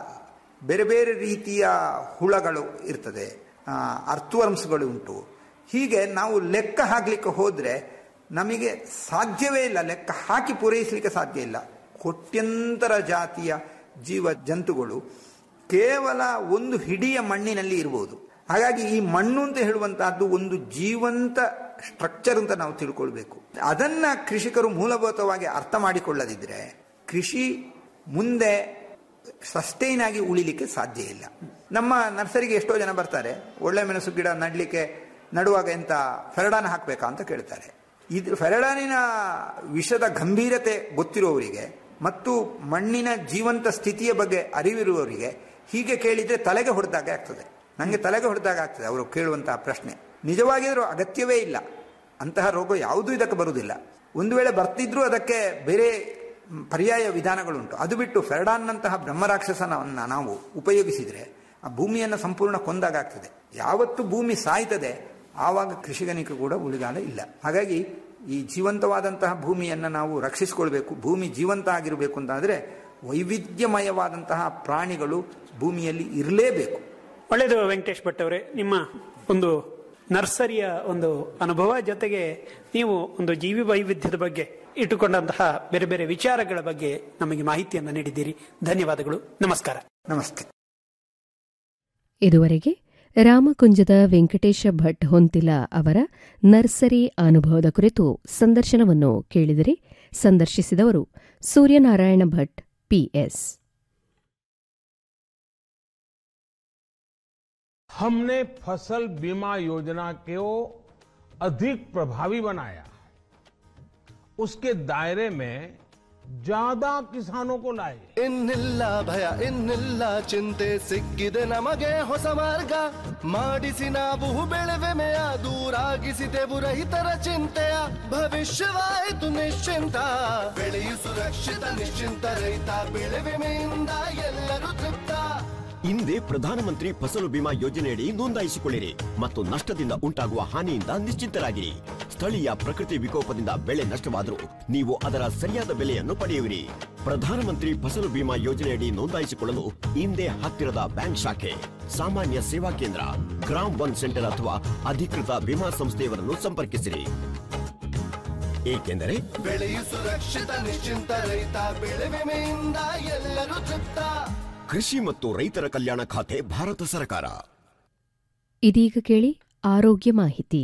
ಬೇರೆ ಬೇರೆ ರೀತಿಯ ಹುಳಗಳು ಇರ್ತದೆ ಅರ್ಥವರ್ಮ್ಸ್ಗಳು ಉಂಟು ಹೀಗೆ ನಾವು ಲೆಕ್ಕ ಹಾಕ್ಲಿಕ್ಕೆ ಹೋದರೆ ನಮಗೆ ಸಾಧ್ಯವೇ ಇಲ್ಲ ಲೆಕ್ಕ ಹಾಕಿ ಪೂರೈಸಲಿಕ್ಕೆ ಸಾಧ್ಯ ಇಲ್ಲ ಕೋಟ್ಯಂತರ ಜಾತಿಯ ಜೀವ ಜಂತುಗಳು ಕೇವಲ ಒಂದು ಹಿಡಿಯ ಮಣ್ಣಿನಲ್ಲಿ ಇರ್ಬೋದು ಹಾಗಾಗಿ ಈ ಮಣ್ಣು ಅಂತ ಹೇಳುವಂತಹದ್ದು ಒಂದು ಜೀವಂತ ಸ್ಟ್ರಕ್ಚರ್ ಅಂತ ನಾವು ತಿಳ್ಕೊಳ್ಬೇಕು ಅದನ್ನ ಕೃಷಿಕರು ಮೂಲಭೂತವಾಗಿ ಅರ್ಥ ಮಾಡಿಕೊಳ್ಳದಿದ್ರೆ ಕೃಷಿ ಮುಂದೆ ಸಸ್ಟೈನ್ ಆಗಿ ಉಳಿಲಿಕ್ಕೆ ಸಾಧ್ಯ ಇಲ್ಲ ನಮ್ಮ ನರ್ಸರಿಗೆ ಎಷ್ಟೋ ಜನ ಬರ್ತಾರೆ ಒಳ್ಳೆ ಮೆಣಸು ಗಿಡ ನಡ್ಲಿಕ್ಕೆ ನಡುವಾಗ ಎಂತ ಫೆರಡಾನ್ ಹಾಕ್ಬೇಕಾ ಅಂತ ಕೇಳ್ತಾರೆ ಇದು ಫೆರಡಾನಿನ ವಿಷದ ಗಂಭೀರತೆ ಗೊತ್ತಿರುವವರಿಗೆ ಮತ್ತು ಮಣ್ಣಿನ ಜೀವಂತ ಸ್ಥಿತಿಯ ಬಗ್ಗೆ ಅರಿವಿರುವವರಿಗೆ ಹೀಗೆ ಕೇಳಿದ್ರೆ ತಲೆಗೆ ಹೊಡೆದಾಗ ಆಗ್ತದೆ ನನಗೆ ತಲೆಗೆ ಹೊಡೆದಾಗ ಆಗ್ತದೆ ಅವರು ಕೇಳುವಂತಹ ಪ್ರಶ್ನೆ ನಿಜವಾಗಿದ್ರೂ ಅಗತ್ಯವೇ ಇಲ್ಲ ಅಂತಹ ರೋಗ ಯಾವುದೂ ಇದಕ್ಕೆ ಬರುವುದಿಲ್ಲ ಒಂದು ವೇಳೆ ಬರ್ತಿದ್ರೂ ಅದಕ್ಕೆ ಬೇರೆ ಪರ್ಯಾಯ ವಿಧಾನಗಳುಂಟು ಅದು ಬಿಟ್ಟು ಫೆರಡಾನ್ನಂತಹ ಬ್ರಹ್ಮರಾಕ್ಷಸನವನ್ನು ನಾವು ಉಪಯೋಗಿಸಿದರೆ ಆ ಭೂಮಿಯನ್ನು ಸಂಪೂರ್ಣ ಕೊಂದಾಗ ಆಗ್ತದೆ ಯಾವತ್ತು ಭೂಮಿ ಸಾಯ್ತದೆ ಆವಾಗ ಕೃಷಿಕನಿಗೆ ಕೂಡ ಉಳಿಗಾಲ ಇಲ್ಲ ಹಾಗಾಗಿ ಈ ಜೀವಂತವಾದಂತಹ ಭೂಮಿಯನ್ನು ನಾವು ರಕ್ಷಿಸಿಕೊಳ್ಬೇಕು ಭೂಮಿ ಜೀವಂತ ಆಗಿರಬೇಕು ಅಂತಾದರೆ ವೈವಿಧ್ಯಮಯವಾದಂತಹ ಪ್ರಾಣಿಗಳು ಭೂಮಿಯಲ್ಲಿ ಇರಲೇಬೇಕು ಒಳ್ಳೆಯದು ವೆಂಕಟೇಶ್ ಭಟ್ ಅವರೇ ನಿಮ್ಮ ಒಂದು ನರ್ಸರಿಯ ಒಂದು ಅನುಭವ ಜೊತೆಗೆ ನೀವು ಒಂದು ಜೀವಿ ವೈವಿಧ್ಯದ ಬಗ್ಗೆ ಇಟ್ಟುಕೊಂಡಂತಹ ಬೇರೆ ಬೇರೆ ವಿಚಾರಗಳ ಬಗ್ಗೆ ನಮಗೆ ಮಾಹಿತಿಯನ್ನು ನೀಡಿದ್ದೀರಿ ಧನ್ಯವಾದಗಳು ನಮಸ್ಕಾರ ನಮಸ್ತೆ ಇದುವರೆಗೆ ರಾಮಕುಂಜದ ವೆಂಕಟೇಶ ಭಟ್ ಹೊಂತಿಲ ಅವರ ನರ್ಸರಿ ಅನುಭವದ ಕುರಿತು ಸಂದರ್ಶನವನ್ನು ಕೇಳಿದರೆ ಸಂದರ್ಶಿಸಿದವರು ಸೂರ್ಯನಾರಾಯಣ ಭಟ್ ಪಿಎಸ್ हमने फसल बीमा योजना को अधिक प्रभावी बनाया उसके दायरे में ज्यादा किसानों को लाए ಇನ್ನಿಲ್ಲ ಭಯ ಇನ್ನಿಲ್ಲ ಚಿಂತೆ ಸಿಕ್ಕಿದೆ ನಮಗೆ ಹೊಸ ಮಾರ್ಗ ಮಾಡಿಸಿ ನಾವು ಬೆಳೆವೆಮೆಯ ದೂರಾಗಿಸಿದೆವು ರೈತರ ಚಿಂತೆಯ ಭವಿಷ್ಯವಾಯಿತು ನಿಶ್ಚಿಂತ ಬೆಳೆಯು ಸುರಕ್ಷಿತ ನಿಶ್ಚಿಂತ ರೈತ ಬೆಳೆ ವಿಮೆಯಿಂದ ಎಲ್ಲರೂ ತೃಪ್ತ ಹಿಂದೆ ಪ್ರಧಾನಮಂತ್ರಿ ಫಸಲು ಬಿಮಾ ಯೋಜನೆಯಡಿ ನೋಂದಾಯಿಸಿಕೊಳ್ಳಿರಿ ಮತ್ತು ನಷ್ಟದಿಂದ ಉಂಟಾಗುವ ಹಾನಿಯಿಂದ ನಿಶ್ಚಿಂತರಾಗಿರಿ ಸ್ಥಳೀಯ ಪ್ರಕೃತಿ ವಿಕೋಪದಿಂದ ಬೆಳೆ ನಷ್ಟವಾದರೂ ನೀವು ಅದರ ಸರಿಯಾದ ಬೆಲೆಯನ್ನು ಪಡೆಯುವಿರಿ ಪ್ರಧಾನಮಂತ್ರಿ ಫಸಲು ಬಿಮಾ ಯೋಜನೆಯಡಿ ನೋಂದಾಯಿಸಿಕೊಳ್ಳಲು ಹಿಂದೆ ಹತ್ತಿರದ ಬ್ಯಾಂಕ್ ಶಾಖೆ ಸಾಮಾನ್ಯ ಸೇವಾ ಕೇಂದ್ರ ಗ್ರಾಮ್ ಒನ್ ಸೆಂಟರ್ ಅಥವಾ ಅಧಿಕೃತ ವಿಮಾ ಸಂಸ್ಥೆಯವರನ್ನು ಸಂಪರ್ಕಿಸಿರಿ ಏಕೆಂದರೆ ಬೆಳೆಯು ಸುರಕ್ಷಿತ ನಿಶ್ಚಿಂತ ರೈತ ಬೆಳೆ ವಿಮೆಯಿಂದ ಎಲ್ಲರೂ ತೃಪ್ತ ಕೃಷಿ ಮತ್ತು ರೈತರ ಕಲ್ಯಾಣ ಖಾತೆ ಭಾರತ ಸರ್ಕಾರ ಇದೀಗ ಕೇಳಿ ಆರೋಗ್ಯ ಮಾಹಿತಿ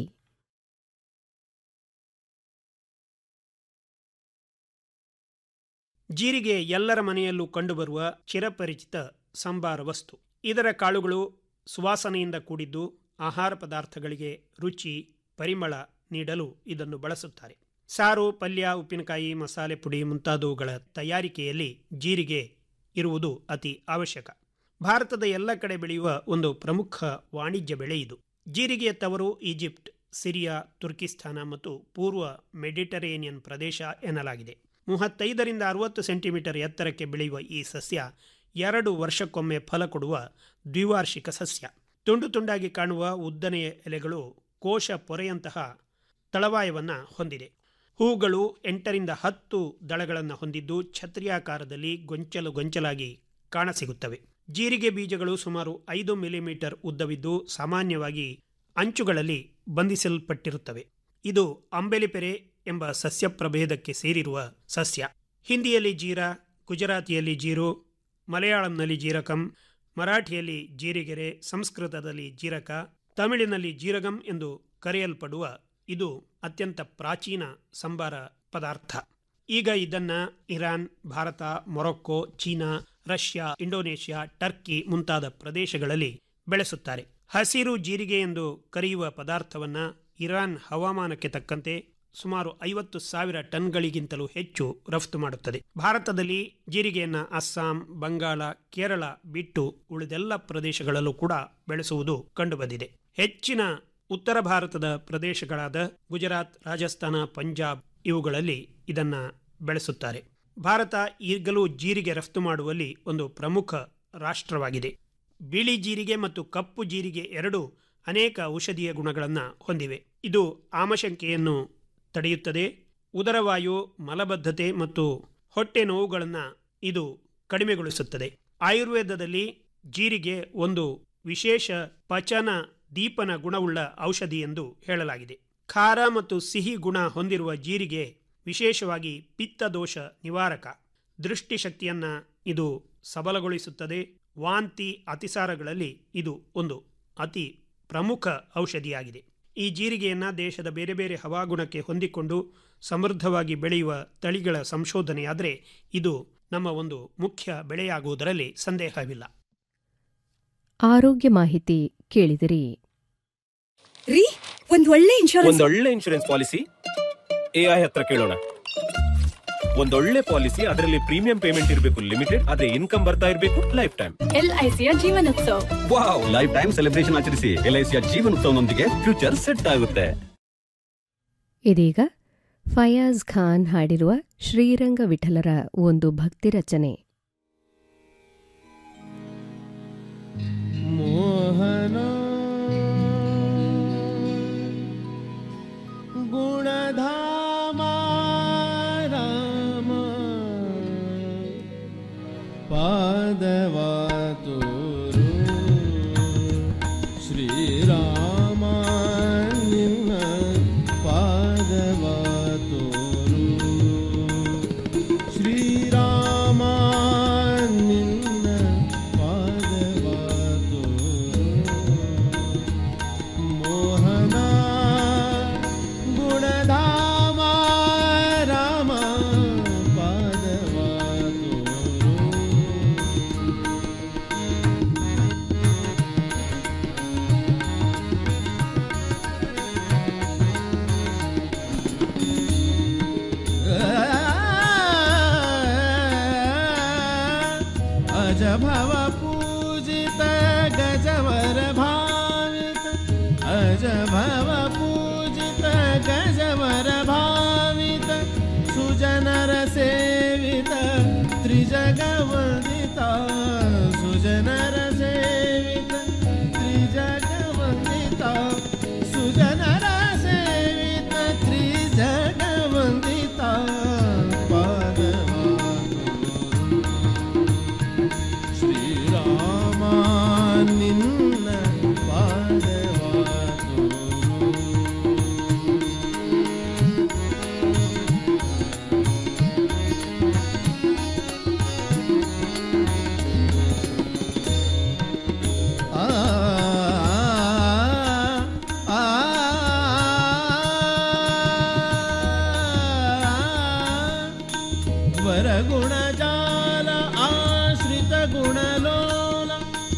ಜೀರಿಗೆ ಎಲ್ಲರ ಮನೆಯಲ್ಲೂ ಕಂಡುಬರುವ ಚಿರಪರಿಚಿತ ಸಂಬಾರ ವಸ್ತು ಇದರ ಕಾಳುಗಳು ಸುವಾಸನೆಯಿಂದ ಕೂಡಿದ್ದು ಆಹಾರ ಪದಾರ್ಥಗಳಿಗೆ ರುಚಿ ಪರಿಮಳ ನೀಡಲು ಇದನ್ನು ಬಳಸುತ್ತಾರೆ ಸಾರು ಪಲ್ಯ ಉಪ್ಪಿನಕಾಯಿ ಮಸಾಲೆ ಪುಡಿ ಮುಂತಾದವುಗಳ ತಯಾರಿಕೆಯಲ್ಲಿ ಜೀರಿಗೆ ಇರುವುದು ಅತಿ ಅವಶ್ಯಕ ಭಾರತದ ಎಲ್ಲ ಕಡೆ ಬೆಳೆಯುವ ಒಂದು ಪ್ರಮುಖ ವಾಣಿಜ್ಯ ಬೆಳೆ ಇದು ಜೀರಿಗೆಯ ತವರು ಈಜಿಪ್ಟ್ ಸಿರಿಯಾ ತುರ್ಕಿಸ್ತಾನ ಮತ್ತು ಪೂರ್ವ ಮೆಡಿಟರೇನಿಯನ್ ಪ್ರದೇಶ ಎನ್ನಲಾಗಿದೆ ಮೂವತ್ತೈದರಿಂದ ಅರವತ್ತು ಸೆಂಟಿಮೀಟರ್ ಎತ್ತರಕ್ಕೆ ಬೆಳೆಯುವ ಈ ಸಸ್ಯ ಎರಡು ವರ್ಷಕ್ಕೊಮ್ಮೆ ಫಲ ಕೊಡುವ ದ್ವಿವಾರ್ಷಿಕ ಸಸ್ಯ ತುಂಡು ತುಂಡಾಗಿ ಕಾಣುವ ಉದ್ದನೆಯ ಎಲೆಗಳು ಕೋಶ ಪೊರೆಯಂತಹ ತಳವಾಯವನ್ನು ಹೊಂದಿದೆ ಹೂಗಳು ಎಂಟರಿಂದ ಹತ್ತು ದಳಗಳನ್ನು ಹೊಂದಿದ್ದು ಛತ್ರಿಯಾಕಾರದಲ್ಲಿ ಗೊಂಚಲು ಗೊಂಚಲಾಗಿ ಕಾಣಸಿಗುತ್ತವೆ ಜೀರಿಗೆ ಬೀಜಗಳು ಸುಮಾರು ಐದು ಮಿಲಿಮೀಟರ್ ಉದ್ದವಿದ್ದು ಸಾಮಾನ್ಯವಾಗಿ ಅಂಚುಗಳಲ್ಲಿ ಬಂಧಿಸಲ್ಪಟ್ಟಿರುತ್ತವೆ ಇದು ಅಂಬೆಲಿಪೆರೆ ಎಂಬ ಸಸ್ಯ ಪ್ರಭೇದಕ್ಕೆ ಸೇರಿರುವ ಸಸ್ಯ ಹಿಂದಿಯಲ್ಲಿ ಜೀರಾ ಗುಜರಾತಿಯಲ್ಲಿ ಜೀರು ಮಲಯಾಳಂನಲ್ಲಿ ಜೀರಕಂ ಮರಾಠಿಯಲ್ಲಿ ಜೀರಿಗೆರೆ ಸಂಸ್ಕೃತದಲ್ಲಿ ಜೀರಕ ತಮಿಳಿನಲ್ಲಿ ಜೀರಗಂ ಎಂದು ಕರೆಯಲ್ಪಡುವ ಇದು ಅತ್ಯಂತ ಪ್ರಾಚೀನ ಸಂಬಾರ ಪದಾರ್ಥ ಈಗ ಇದನ್ನ Iran Bharat Morocco China Russia Indonesia Turkey ಮುಂತಾದ ಪ್ರದೇಶಗಳಲ್ಲಿ ಬೆಳೆಸುತ್ತಾರೆ ಹಸಿರು ಜೀರಿಗೆ ಎಂದು ಕರೆಯುವ ಪದಾರ್ಥವನ್ನ ಇರಾನ್ ಹವಾಮಾನಕ್ಕೆ ತಕ್ಕಂತೆ ಸುಮಾರು ಐವತ್ತು ಸಾವಿರ ಟನ್ಗಳಿಗಿಂತಲೂ ಹೆಚ್ಚು ರಫ್ತು ಮಾಡುತ್ತದೆ ಭಾರತದಲ್ಲಿ ಜೀರಿಗೆಯನ್ನು ಅಸ್ಸಾಂ ಬಂಗಾಳ ಕೇರಳ ಬಿಟ್ಟು ಉಳಿದೆಲ್ಲ ಪ್ರದೇಶಗಳಲ್ಲೂ ಕೂಡ ಬೆಳೆಸುವುದು ಕಂಡುಬಂದಿದೆ ಹೆಚ್ಚಿನ ಉತ್ತರ ಭಾರತದ ಪ್ರದೇಶಗಳಾದ ಗುಜರಾತ್ ರಾಜಸ್ಥಾನ ಪಂಜಾಬ್ ಇವುಗಳಲ್ಲಿ ಇದನ್ನ ಬೆಳೆಸುತ್ತಾರೆ ಭಾರತ ಈಗಲೂ ಜೀರಿಗೆ ರಫ್ತು ಮಾಡುವಲ್ಲಿ ಒಂದು ಪ್ರಮುಖ ರಾಷ್ಟ್ರವಾಗಿದೆ ಬಿಳಿ ಜೀರಿಗೆ ಮತ್ತು ಕಪ್ಪು ಜೀರಿಗೆ ಎರಡು ಅನೇಕ ಔಷಧೀಯ ಗುಣಗಳನ್ನು ಹೊಂದಿವೆ ಇದು ಆಮಶಂಕೆಯನ್ನು ತಡೆಯುತ್ತದೆ ಉದರವಾಯು ಮಲಬದ್ಧತೆ ಮತ್ತು ಹೊಟ್ಟೆ ನೋವುಗಳನ್ನು ಇದು ಕಡಿಮೆಗೊಳಿಸುತ್ತದೆ ಆಯುರ್ವೇದದಲ್ಲಿ ಜೀರಿಗೆ ಒಂದು ವಿಶೇಷ ಪಚನ ದೀಪನ ಗುಣವುಳ್ಳ ಔಷಧಿ ಎಂದು ಹೇಳಲಾಗಿದೆ ಖಾರ ಮತ್ತು ಸಿಹಿ ಗುಣ ಹೊಂದಿರುವ ಜೀರಿಗೆ ವಿಶೇಷವಾಗಿ ಪಿತ್ತದೋಷ ನಿವಾರಕ ದೃಷ್ಟಿಶಕ್ತಿಯನ್ನ ಇದು ಸಬಲಗೊಳಿಸುತ್ತದೆ ವಾಂತಿ ಅತಿಸಾರಗಳಲ್ಲಿ ಇದು ಒಂದು ಅತಿ ಪ್ರಮುಖ ಔಷಧಿಯಾಗಿದೆ ಈ ಜೀರಿಗೆಯನ್ನು ದೇಶದ ಬೇರೆ ಬೇರೆ ಹವಾಗುಣಕ್ಕೆ ಹೊಂದಿಕೊಂಡು ಸಮೃದ್ಧವಾಗಿ ಬೆಳೆಯುವ ತಳಿಗಳ ಸಂಶೋಧನೆಯಾದರೆ ಇದು ನಮ್ಮ ಒಂದು ಮುಖ್ಯ ಬೆಳೆಯಾಗುವುದರಲ್ಲಿ ಸಂದೇಹವಿಲ್ಲ ಆರೋಗ್ಯ ಮಾಹಿತಿ ಕೇಳಿದಿರಿ ರೀ ಒಂದ್ ಒಳ್ಳೆ ಇನ್ಶೂರೆನ್ಸ್ ಒಂದೊಳ್ಳೆ ಇನ್ಶೂರೆನ್ಸ್ ಪಾಲಿಸಿ ಎಐ ಹತ್ರ ಕೇಳೋಣ ಒಂದೊಳ್ಳೆ ಪಾಲಿಸಿ ಅದರಲ್ಲಿ ಪ್ರೀಮಿಯಂ ಪೇಮೆಂಟ್ ಇರಬೇಕು ಲಿಮಿಟೆಡ್ ಅದೇ ಇನ್ಕಮ್ ಬರ್ತಾ ಇರಬೇಕು ಲೈಫ್ ಟೈಮ್ ಎಲ್ಐಸಿಯ ಜೀವನೋತ್ಸವ ವಾವ್ ಲೈಫ್ ಟೈಮ್ ಸೆಲೆಬ್ರೇಷನ್ ಆಚರಿಸಿ ಎಲ್ಐಸಿಯ ಜೀವನೋತ್ಸವನೊಂದಿಗೆ ಫ್ಯೂಚರ್ ಸೆಟ್ ಆಗುತ್ತೆ ಇದೀಗ ಫಯಾಜ್ ಖಾನ್ ಹಾಡಿರುವ ಶ್ರೀರಂಗ ವಿಠಲರ ಒಂದು ಭಕ್ತಿ ರಚನೆ ಮೋಹನ ಗುಣಧಾಮ ರಾಮ ಪಾದವಾತುರು ಶ್ರೀರಾಮ ನಿನ್ನ ಪಾದವಾತುರು ಶ್ರೀರಾಮ ನಿನ್ನ ಪಾದವಾತುರು भज भव पूजित गजवर भावित सुजनर सेवित त्रिजगवन्दिता सुजनर सेवित त्रिजगवन्दिता सुजनर सेवित त्रिजगवन्दिता ಶ್ರೀರಾಮ ನಿನ್ನ ಪಾದವಾದು ಆ ಆ ವರಗುಣಜಾಲ ಆಶ್ರಿತ ಗುಣಲೋಲ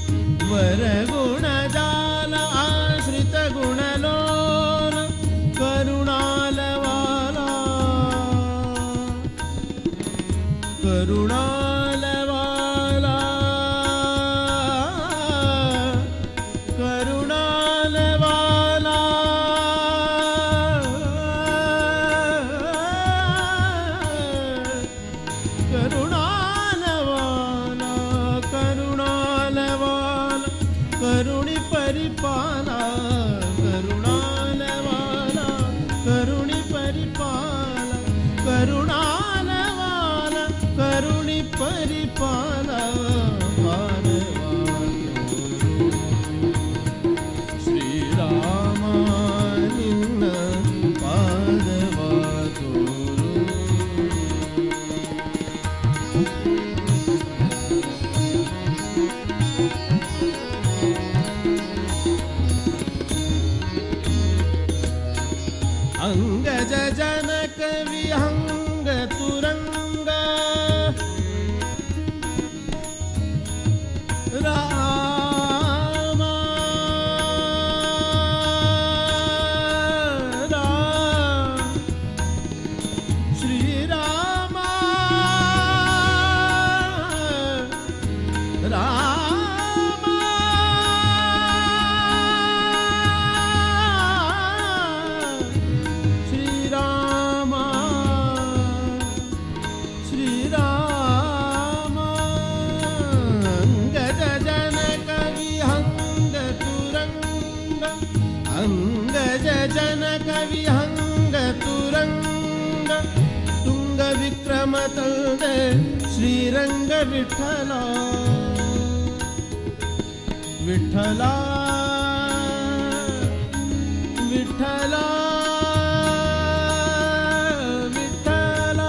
ವರಗುಣಜಾಲ ಆಶ್ರಿತ ಗುಣಲೋಲ ಕರುಣಾಲವಾಲ ಕರುಣಾಲವಾಲ ಕರುಣಾಲವಾಲ ಕರುಣಾಲವಾಲ ಕರುಣಾಲವಾಲ ಕರುಣಿ ಪರಿಪಾಲ ಕರುಣಾಲವಾಲ ಕರುಣಿ ಪರಿಪಾಲ ಕರುಣಾಲವಾಲ ಕರುಣಿ ಪರಿಪಾಲ ಶ್ರೀರಾಮ ನಿನ್ನ ಪಾದವಾದೋರು ಅಂಗಜ ಜನಕ ವಿಹಂಗ ತುರಂಗ ರಾಮ ರಾಮ ಶ್ರೀರಾಮ ರಾಮ ಶ್ರೀರಾಮ ಶ್ರೀರಾಮ ಅಂಗಜ ಜನಕ ವಿಹಂಗ ತುರಂಗ ಅಂಗಜ ಜನಕ ವಿಹಂಗ ತುರಂಗ ತುಂಗ ವಿಕ್ರಮ ತಂದೆ ಶ್ರೀರಂಗ ವಿಠಲ ವಿಠಲ ವಿಠಲ ವಿಠಲ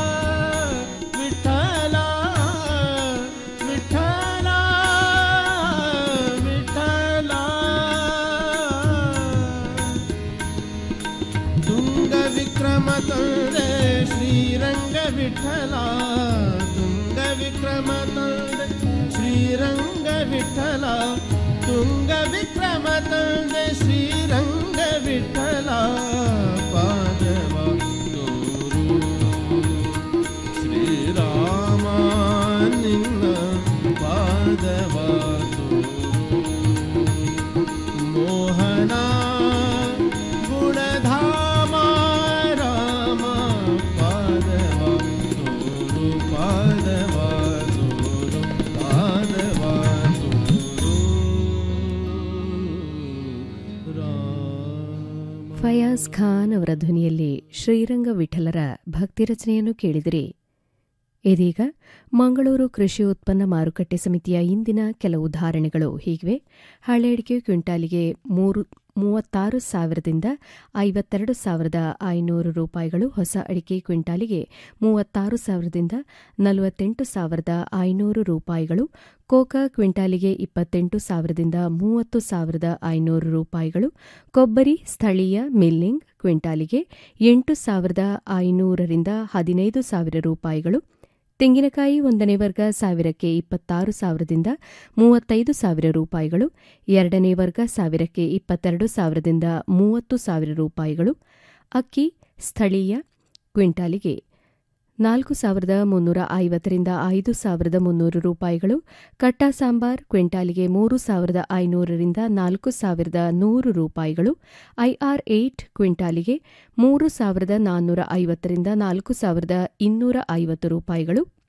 ವಿಠಲ ವಿಠಲ ವಿಠಲ ತುಂಗ ವಿಕ್ರಮ ತಂದೆ ಶ್ರೀರಂಗ ವಿಠಲ ತುಂಗ ವಿಕ್ರಮ ತಂದೆ ಶ್ರೀರಂಗ ವಿಠಲ ತುಂಗ ವಿಕ್ರಮ ತಂದೆ ಶ್ರೀರಂಗ ವಿಠಲ ಪಾದವ ತೋರು ಶ್ರೀರಾಮ ನಿನ್ನ ಪಾದವ ಮೋಹನ ಗುಣಧಾಮ ರಾಮ ಪಾದವ ತೋರು ಪಾದವ ತೋರು ಪಾದವ ಫಯಾಜ್ ಖಾನ್ ಅವರ ಧ್ವನಿಯಲ್ಲಿ ಶ್ರೀರಂಗ ವಿಠಲರ ಭಕ್ತಿ ರಚನೆಯನ್ನು ಕೇಳಿದಿರಿ ಇದೀಗ ಮಂಗಳೂರು ಕೃಷಿ ಉತ್ಪನ್ನ ಮಾರುಕಟ್ಟೆ ಸಮಿತಿಯ ಇಂದಿನ ಕೆಲವು ಧಾರಣೆಗಳು ಹೀಗಿವೆ ಹಳೆ ಅಡಿಕೆ ಕ್ವಿಂಟಾಲಿಗೆ ಮೂರು ಮೂವತ್ತಾರು ಸಾವಿರದಿಂದ ಐವತ್ತೆರಡು ಸಾವಿರದ ಐನೂರು ರೂಪಾಯಿಗಳು ಹೊಸ ಅಡಿಕೆ ಕ್ವಿಂಟಾಲಿಗೆ ಮೂವತ್ತಾರು ಸಾವಿರದಿಂದ ನಲವತ್ತೆಂಟು ಸಾವಿರದ ಐನೂರು ರೂಪಾಯಿಗಳು ಕೋಕಾ ಕ್ವಿಂಟಾಲಿಗೆ ಇಪ್ಪತ್ತೆಂಟು ಸಾವಿರದಿಂದ ಮೂವತ್ತು ಸಾವಿರದ ಐನೂರು ರೂಪಾಯಿಗಳು ಕೊಬ್ಬರಿ ಸ್ಥಳೀಯ ಮಿಲ್ಲಿಂಗ್ ಕ್ವಿಂಟಾಲಿಗೆ ಎಂಟು ಸಾವಿರದ ಐನೂರರಿಂದ ಹದಿನೈದು ಸಾವಿರ ರೂಪಾಯಿಗಳು ತೆಂಗಿನಕಾಯಿ ಒಂದನೇ ವರ್ಗ ಸಾವಿರಕ್ಕೆ ಇಪ್ಪತ್ತಾರು ಸಾವಿರದಿಂದ ಮೂವತ್ತೈದು ಸಾವಿರ ರೂಪಾಯಿಗಳು ಎರಡನೇ ವರ್ಗ ಸಾವಿರಕ್ಕೆ ಇಪ್ಪತ್ತೆರಡು ಸಾವಿರದಿಂದ ಮೂವತ್ತು ಸಾವಿರ ರೂಪಾಯಿಗಳು ಅಕ್ಕಿ ಸ್ಥಳೀಯ ಕ್ವಿಂಟಾಲಿಗೆ ನಾಲ್ಕು ಸಾವಿರದ ಮುನ್ನೂರ ಐವತ್ತರಿಂದ ಐದು ಸಾವಿರದ ಮುನ್ನೂರು ರೂಪಾಯಿಗಳು ಕಟ್ಟ ಸಾಂಬಾರ್ ಕ್ವಿಂಟಾಲಿಗೆ ಮೂರು ಸಾವಿರದ ಐನೂರರಿಂದ ನಾಲ್ಕು ಸಾವಿರದ ನೂರು ರೂಪಾಯಿಗಳು ಐಆರ್ ಏಟ್ ಕ್ವಿಂಟಾಲಿಗೆ ಮೂರು ಸಾವಿರದ ನಾನ್ನೂರ ಐವತ್ತರಿಂದ ನಾಲ್ಕು ಸಾವಿರದ ಇನ್ನೂರ ಐವತ್ತು ರೂಪಾಯಿಗಳು